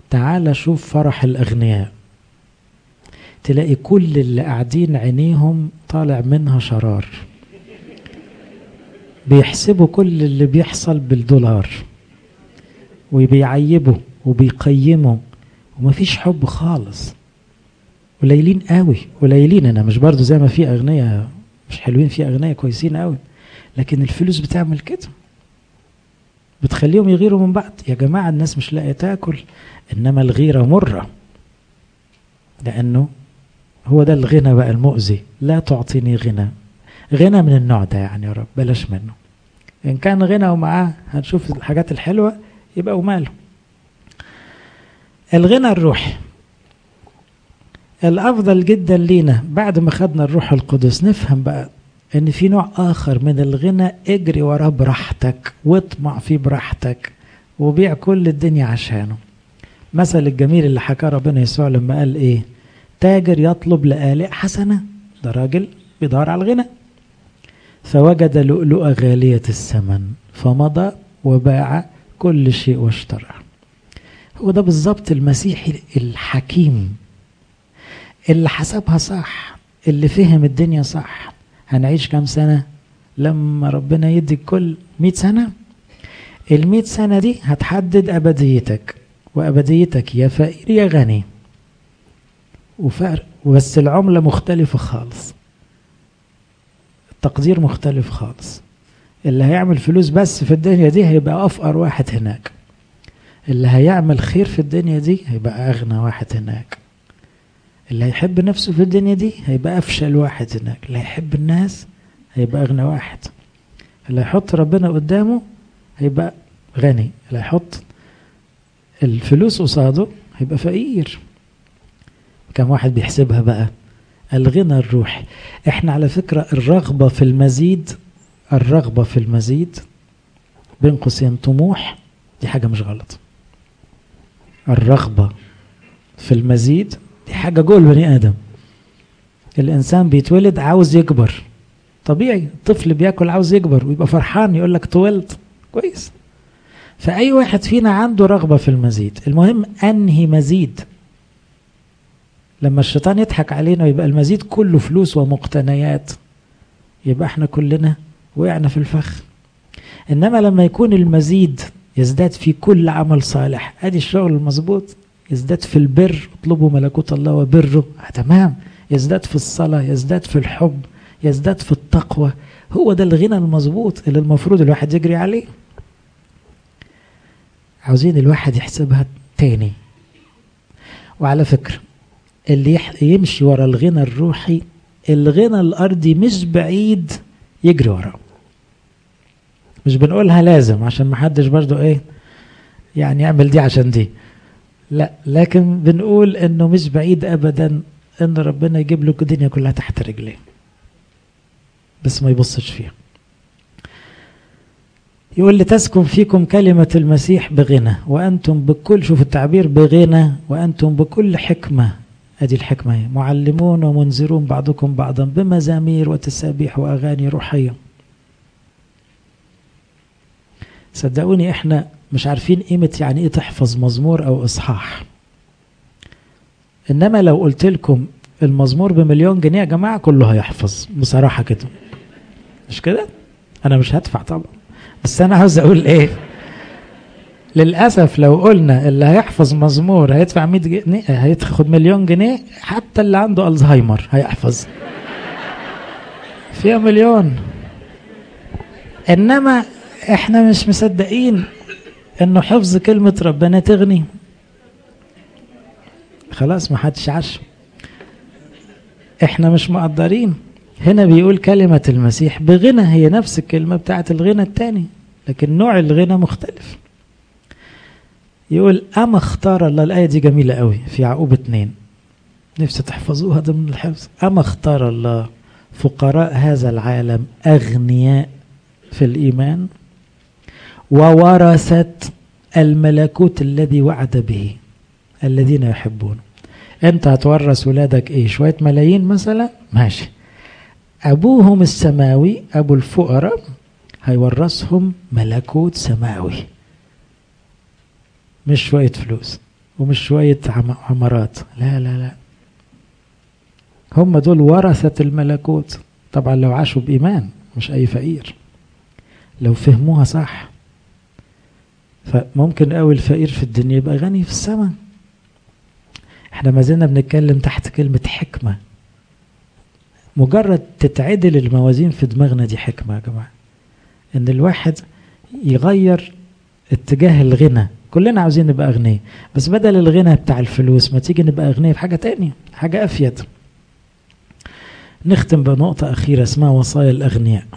تعال شوف فرح الأغنياء تلاقي كل اللي قاعدين عينيهم طالع منها شرار بيحسبوا كل اللي بيحصل بالدولار وبيعيبوا وبيقيموا ومفيش حب خالص قليلين قوي قليلين انا مش برضو زي ما في اغنياء مش حلوين في اغنياء كويسين قوي لكن الفلوس بتعمل كده بتخليهم يغيروا من بعض يا جماعة الناس مش لاقية تاكل إنما الغيرة مرة لأنه هو ده الغنى بقى المؤذي لا تعطيني غنى غنى من النوع ده يعني يا رب بلاش منه إن كان غنى ومعاه هنشوف الحاجات الحلوة يبقى وماله الغنى الروحي الأفضل جدا لينا بعد ما خدنا الروح القدس نفهم بقى ان في نوع اخر من الغنى اجري وراه براحتك واطمع فيه براحتك وبيع كل الدنيا عشانه مثل الجميل اللي حكاه ربنا يسوع لما قال ايه تاجر يطلب لآلئ حسنة ده راجل بيدور على الغنى فوجد لؤلؤة غالية الثمن فمضى وباع كل شيء واشترى هو ده بالظبط المسيحي الحكيم اللي حسبها صح اللي فهم الدنيا صح هنعيش كام سنة لما ربنا يدي الكل مئة سنة المئة سنة دي هتحدد أبديتك وأبديتك يا فقير يا غني وفرق بس العملة مختلفة خالص التقدير مختلف خالص اللي هيعمل فلوس بس في الدنيا دي هيبقى أفقر واحد هناك اللي هيعمل خير في الدنيا دي هيبقى أغنى واحد هناك اللي هيحب نفسه في الدنيا دي هيبقى أفشل واحد هناك اللي هيحب الناس هيبقى أغنى واحد اللي هيحط ربنا قدامه هيبقى غني اللي هيحط الفلوس قصاده هيبقى فقير كم واحد بيحسبها بقى الغنى الروحي احنا على فكرة الرغبة في المزيد الرغبة في المزيد بين قوسين طموح دي حاجة مش غلط الرغبة في المزيد دي حاجة جوه البني آدم الإنسان بيتولد عاوز يكبر طبيعي الطفل بياكل عاوز يكبر ويبقى فرحان يقول لك طولت كويس فأي واحد فينا عنده رغبة في المزيد المهم أنهي مزيد لما الشيطان يضحك علينا ويبقى المزيد كله فلوس ومقتنيات يبقى احنا كلنا وقعنا في الفخ انما لما يكون المزيد يزداد في كل عمل صالح ادي الشغل المظبوط يزداد في البر اطلبوا ملكوت الله وبره آه تمام يزداد في الصلاة يزداد في الحب يزداد في التقوى هو ده الغنى المظبوط اللي المفروض الواحد يجري عليه عاوزين الواحد يحسبها تاني وعلى فكرة اللي يمشي ورا الغنى الروحي الغنى الأرضي مش بعيد يجري وراه مش بنقولها لازم عشان محدش برضو ايه يعني يعمل دي عشان دي لا لكن بنقول انه مش بعيد ابدا ان ربنا يجيب له الدنيا كلها تحت رجليه بس ما يبصش فيها يقول لتسكن فيكم كلمة المسيح بغنى وأنتم بكل شوف التعبير بغنى وأنتم بكل حكمة أدي الحكمة هي معلمون ومنذرون بعضكم بعضا بمزامير وتسابيح وأغاني روحية صدقوني احنا مش عارفين قيمة يعني ايه تحفظ مزمور او اصحاح انما لو قلت لكم المزمور بمليون جنيه يا جماعة كله هيحفظ بصراحة كده مش كده انا مش هدفع طبعا بس انا عاوز اقول ايه للاسف لو قلنا اللي هيحفظ مزمور هيدفع 100 جنيه هياخد مليون جنيه حتى اللي عنده الزهايمر هيحفظ فيها مليون انما احنا مش مصدقين انه حفظ كلمة ربنا تغني خلاص ما حدش عاش احنا مش مقدرين هنا بيقول كلمة المسيح بغنى هي نفس الكلمة بتاعت الغنى التاني لكن نوع الغنى مختلف يقول أما اختار الله الآية دي جميلة قوي في يعقوب اتنين نفسي تحفظوها ضمن الحفظ أما اختار الله فقراء هذا العالم أغنياء في الإيمان وورثت الملكوت الذي وعد به الذين يحبونه انت هتورث ولادك ايه شوية ملايين مثلا ماشي ابوهم السماوي ابو الفقراء هيورثهم ملكوت سماوي مش شوية فلوس ومش شوية عمارات لا لا لا هم دول ورثة الملكوت طبعا لو عاشوا بإيمان مش أي فقير لو فهموها صح فممكن قوي الفقير في الدنيا يبقى غني في السماء احنا ما زلنا بنتكلم تحت كلمة حكمة مجرد تتعدل الموازين في دماغنا دي حكمة يا جماعة ان الواحد يغير اتجاه الغنى كلنا عاوزين نبقى اغنياء بس بدل الغنى بتاع الفلوس ما تيجي نبقى اغنياء في حاجة تانية حاجة افيد نختم بنقطة أخيرة اسمها وصايا الأغنياء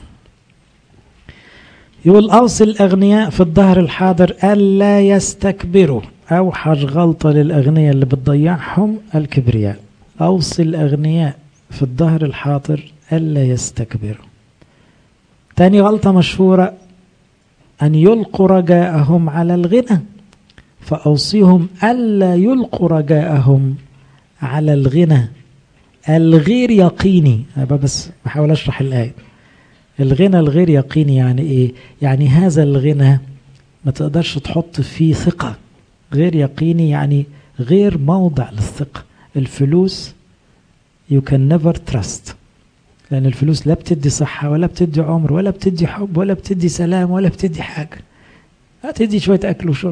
يقول أوصي الأغنياء في الظهر الحاضر ألا يستكبروا أوحش غلطة للأغنياء اللي بتضيعهم الكبرياء أوصي الأغنياء في الظهر الحاضر ألا يستكبروا تاني غلطة مشهورة أن يلقوا رجاءهم على الغنى فأوصيهم ألا يلقوا رجاءهم على الغنى الغير يقيني أنا بس بحاول أشرح الآية الغنى الغير يقيني يعني إيه يعني هذا الغنى ما تقدرش تحط فيه ثقة غير يقيني يعني غير موضع للثقة الفلوس you can never trust لأن الفلوس لا بتدي صحة ولا بتدي عمر ولا بتدي حب ولا بتدي سلام ولا بتدي حاجة هتدي شوية أكل وشرب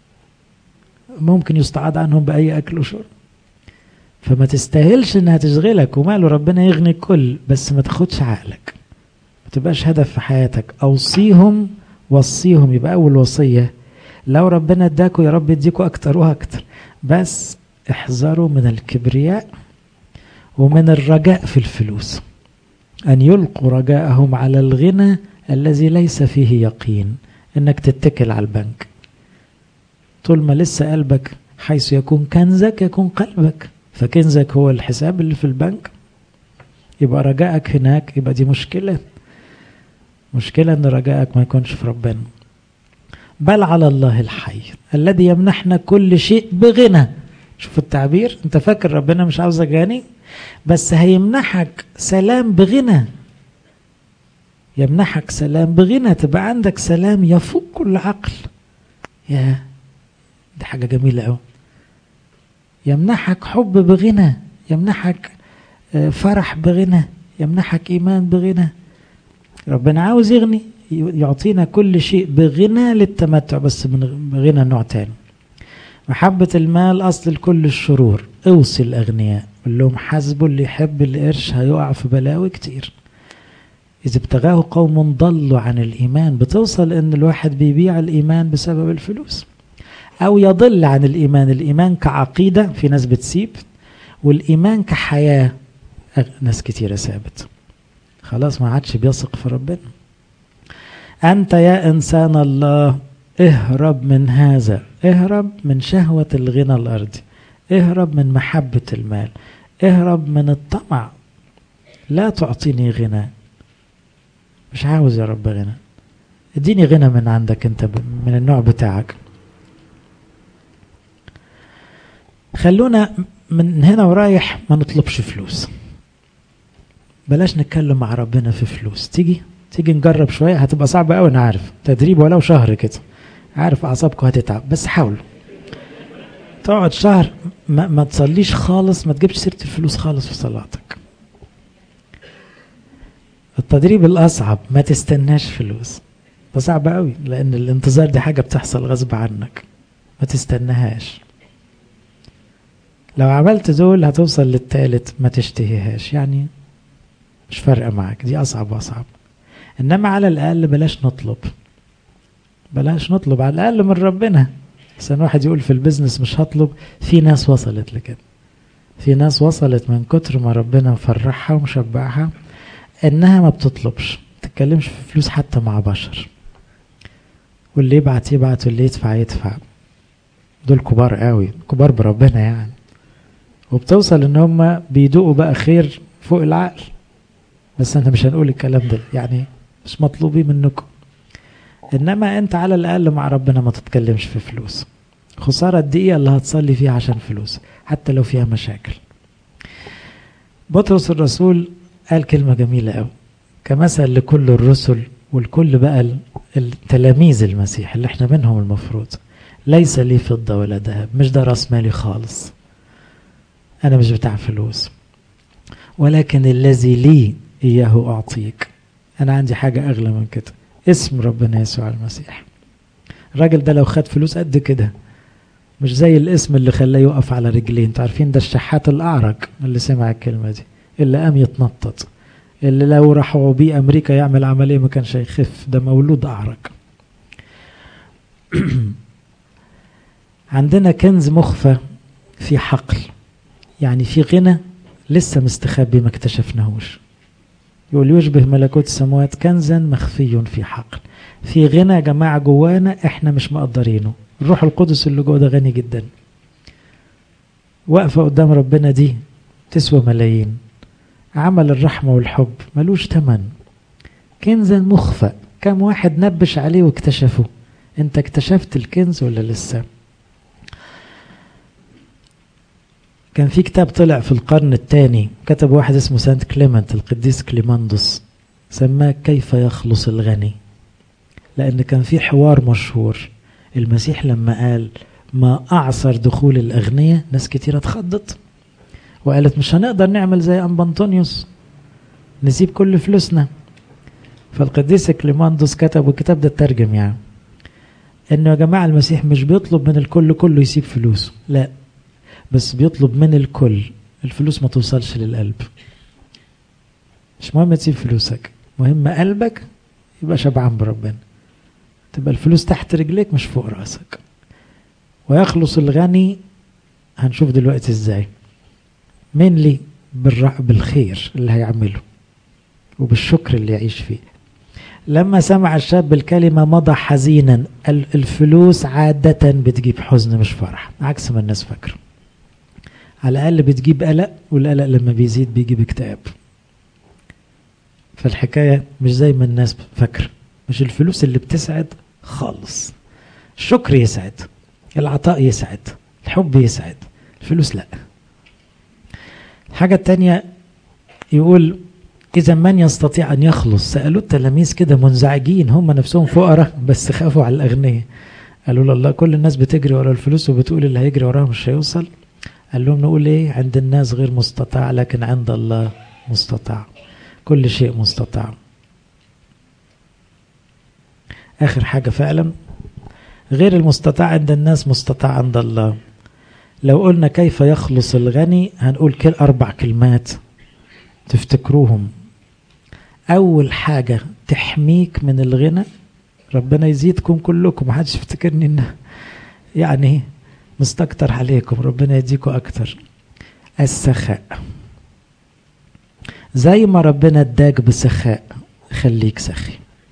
ممكن يستعاض عنهم بأي أكل وشرب فما تستاهلش انها تشغلك وماله ربنا يغني الكل بس ما تاخدش عقلك ما تبقاش هدف في حياتك اوصيهم وصيهم يبقى اول وصيه لو ربنا اداكوا يا رب يديكوا اكتر واكتر بس احذروا من الكبرياء ومن الرجاء في الفلوس ان يلقوا رجاءهم على الغنى الذي ليس فيه يقين انك تتكل على البنك طول ما لسه قلبك حيث يكون كنزك يكون قلبك فكنزك هو الحساب اللي في البنك يبقى رجائك هناك يبقى دي مشكلة مشكلة ان رجائك ما يكونش في ربنا بل على الله الحي الذي يمنحنا كل شيء بغنى شوف التعبير انت فاكر ربنا مش عاوزك غني بس هيمنحك سلام بغنى يمنحك سلام بغنى تبقى عندك سلام يفوق كل عقل يا دي حاجة جميلة قوي يمنحك حب بغنى يمنحك فرح بغنى يمنحك ايمان بغنى ربنا عاوز يغني يعطينا كل شيء بغنى للتمتع بس من غنى نوع تاني محبة المال أصل لكل الشرور اوصي الأغنياء قول لهم حاسبوا اللي يحب القرش هيقع في بلاوي كتير إذا ابتغاه قوم ضلوا عن الإيمان بتوصل إن الواحد بيبيع الإيمان بسبب الفلوس أو يضل عن الإيمان الإيمان كعقيدة في ناس بتسيب والإيمان كحياة ناس كتيرة سابت خلاص ما عادش بيثق في ربنا أنت يا إنسان الله اهرب من هذا اهرب من شهوة الغنى الأرضي اهرب من محبة المال اهرب من الطمع لا تعطيني غنى مش عاوز يا رب غنى اديني غنى من عندك انت من النوع بتاعك خلونا من هنا ورايح ما نطلبش فلوس بلاش نتكلم مع ربنا في فلوس تيجي تيجي نجرب شوية هتبقى صعبة قوي أنا عارف تدريب ولو شهر كده عارف أعصابكم هتتعب بس حاولوا تقعد شهر ما, ما تصليش خالص ما تجيبش سيرة الفلوس خالص في صلاتك التدريب الأصعب ما تستناش فلوس ده صعب قوي لأن الانتظار دي حاجة بتحصل غصب عنك ما تستناهاش لو عملت دول هتوصل للتالت ما تشتهيهاش يعني مش فارقة معاك دي أصعب وأصعب إنما على الأقل بلاش نطلب بلاش نطلب على الأقل من ربنا عشان واحد يقول في البيزنس مش هطلب في ناس وصلت لكده في ناس وصلت من كتر ما ربنا مفرحها ومشبعها إنها ما بتطلبش تتكلمش في فلوس حتى مع بشر واللي يبعت يبعت واللي يدفع يدفع دول كبار قوي كبار بربنا يعني وبتوصل ان هم بيدوقوا بقى خير فوق العقل بس احنا مش هنقول الكلام ده يعني مش مطلوبين منكم انما انت على الاقل مع ربنا ما تتكلمش في فلوس خسارة الدقيقة اللي هتصلي فيها عشان فلوس حتى لو فيها مشاكل بطرس الرسول قال كلمة جميلة قوي كمثل لكل الرسل والكل بقى التلاميذ المسيح اللي احنا منهم المفروض ليس لي فضة ولا ذهب مش ده راس مالي خالص أنا مش بتاع فلوس ولكن الذي لي إياه أعطيك أنا عندي حاجة أغلى من كده اسم ربنا يسوع المسيح الراجل ده لو خد فلوس قد كده مش زي الاسم اللي خلاه يقف على رجلين انتوا عارفين ده الشحات الأعرج اللي سمع الكلمة دي اللي قام يتنطط اللي لو راحوا بيه أمريكا يعمل عملية ما كانش هيخف ده مولود أعرج عندنا كنز مخفى في حقل يعني في غنى لسه مستخبي ما اكتشفناهوش يقول يشبه ملكوت السماوات كنزا مخفي في حقل في غنى يا جماعة جوانا احنا مش مقدرينه الروح القدس اللي جوه ده غني جدا واقفة قدام ربنا دي تسوى ملايين عمل الرحمة والحب ملوش تمن كنزا مخفى كم واحد نبش عليه واكتشفه انت اكتشفت الكنز ولا لسه كان في كتاب طلع في القرن الثاني كتب واحد اسمه سانت كليمنت القديس كليماندوس سماه كيف يخلص الغني لأن كان في حوار مشهور المسيح لما قال ما أعصر دخول الأغنياء ناس كتيرة اتخضت وقالت مش هنقدر نعمل زي أم بنطونيوس نسيب كل فلوسنا فالقديس كليماندوس كتب والكتاب ده ترجم يعني انه يا جماعة المسيح مش بيطلب من الكل كله يسيب فلوسه لا بس بيطلب من الكل الفلوس ما توصلش للقلب مش مهم تسيب فلوسك مهم قلبك يبقى شبعان بربنا تبقى الفلوس تحت رجليك مش فوق راسك ويخلص الغني هنشوف دلوقتي ازاي من لي بالخير اللي هيعمله وبالشكر اللي يعيش فيه لما سمع الشاب الكلمة مضى حزينا الفلوس عادة بتجيب حزن مش فرح عكس ما الناس فاكره على الأقل بتجيب قلق والقلق لما بيزيد بيجيب اكتئاب فالحكاية مش زي ما الناس فاكرة مش الفلوس اللي بتسعد خالص الشكر يسعد العطاء يسعد الحب يسعد الفلوس لا الحاجة التانية يقول إذا من يستطيع أن يخلص سألوا التلاميذ كده منزعجين هم نفسهم فقراء بس خافوا على الأغنياء قالوا له الله كل الناس بتجري ورا الفلوس وبتقول اللي هيجري وراها مش هيوصل قال لهم نقول ايه عند الناس غير مستطاع لكن عند الله مستطاع كل شيء مستطاع اخر حاجة فعلا غير المستطاع عند الناس مستطاع عند الله لو قلنا كيف يخلص الغني هنقول كل اربع كلمات تفتكروهم اول حاجة تحميك من الغنى ربنا يزيدكم كلكم محدش يفتكرني ان يعني مستكتر عليكم ربنا يديكم اكتر السخاء زي ما ربنا اداك بسخاء خليك سخي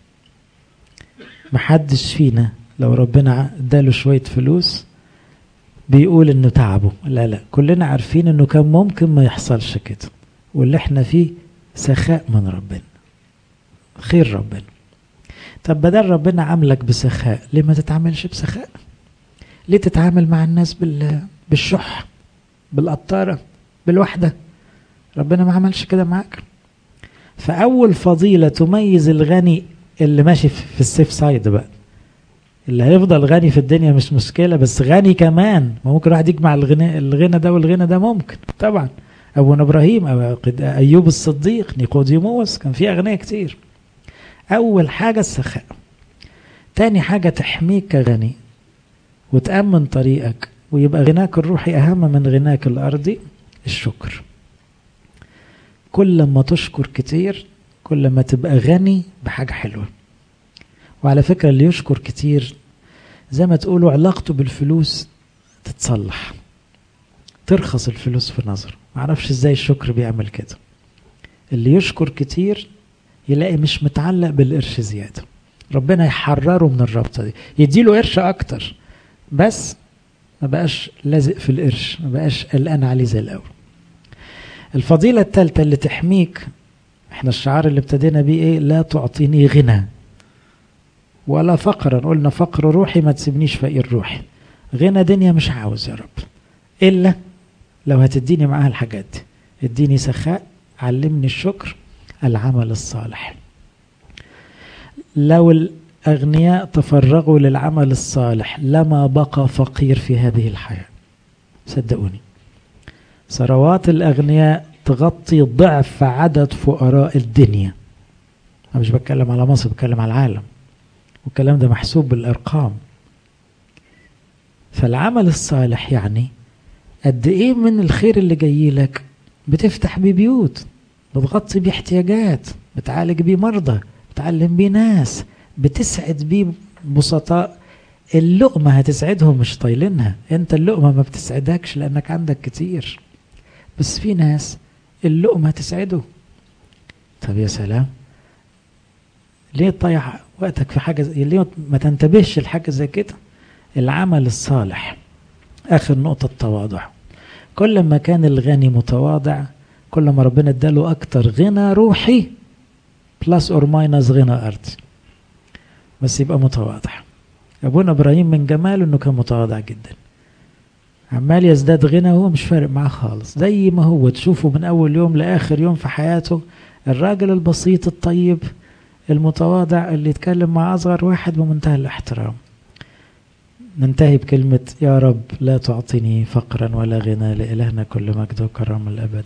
محدش فينا لو ربنا اداله شوية فلوس بيقول انه تعبه لا لا كلنا عارفين انه كان ممكن ما يحصلش كده واللي احنا فيه سخاء من ربنا خير ربنا طب بدل ربنا عاملك بسخاء ليه ما تتعاملش بسخاء ليه تتعامل مع الناس بال... بالشح بالقطارة بالوحدة ربنا ما عملش كده معاك فأول فضيلة تميز الغني اللي ماشي في السيف سايد بقى اللي هيفضل غني في الدنيا مش مشكلة بس غني كمان ما ممكن واحد يجمع الغنى الغنى ده والغنى ده ممكن طبعا أبونا إبراهيم أو أيوب الصديق نيقوديموس كان في أغنياء كتير أول حاجة السخاء تاني حاجة تحميك كغني وتأمن طريقك ويبقى غناك الروحي أهم من غناك الأرضي الشكر كل ما تشكر كتير كل ما تبقى غني بحاجة حلوة وعلى فكرة اللي يشكر كتير زي ما تقولوا علاقته بالفلوس تتصلح ترخص الفلوس في نظره معرفش ازاي الشكر بيعمل كده اللي يشكر كتير يلاقي مش متعلق بالقرش زيادة ربنا يحرره من الرابطة دي يديله قرش أكتر بس ما بقاش لازق في القرش ما بقاش قلقان عليه زي الأول الفضيلة الثالثة اللي تحميك احنا الشعار اللي ابتدينا بيه ايه لا تعطيني غنى ولا فقرا قلنا فقر روحي ما تسيبنيش فقير روحي غنى دنيا مش عاوز يا رب إلا لو هتديني معاها الحاجات دي اديني سخاء علمني الشكر العمل الصالح لو أغنياء تفرغوا للعمل الصالح لما بقى فقير في هذه الحياة صدقوني ثروات الأغنياء تغطي ضعف عدد فقراء الدنيا أنا مش بتكلم على مصر بتكلم على العالم والكلام ده محسوب بالأرقام فالعمل الصالح يعني قد إيه من الخير اللي جاي لك بتفتح بيه بيوت بتغطي بيه احتياجات بتعالج بيه مرضى بتعلم بيه ناس بتسعد بيه بسطاء اللقمة هتسعدهم مش طايلينها انت اللقمة ما بتسعدكش لانك عندك كتير بس في ناس اللقمة هتسعده طب يا سلام ليه تضيع وقتك في حاجة زي ليه ما تنتبهش لحاجة زي كده العمل الصالح آخر نقطة التواضع كل ما كان الغني متواضع كل ما ربنا اداله أكتر غنى روحي بلس اور ماينس غنى أرضي بس يبقى متواضع أبونا إبراهيم من جماله إنه كان متواضع جدا عمال يزداد غنى وهو مش فارق معاه خالص زي ما هو تشوفه من أول يوم لآخر يوم في حياته الراجل البسيط الطيب المتواضع اللي يتكلم مع أصغر واحد بمنتهى الاحترام ننتهي بكلمة يا رب لا تعطني فقرا ولا غنى لإلهنا كل مجد وكرم الأبد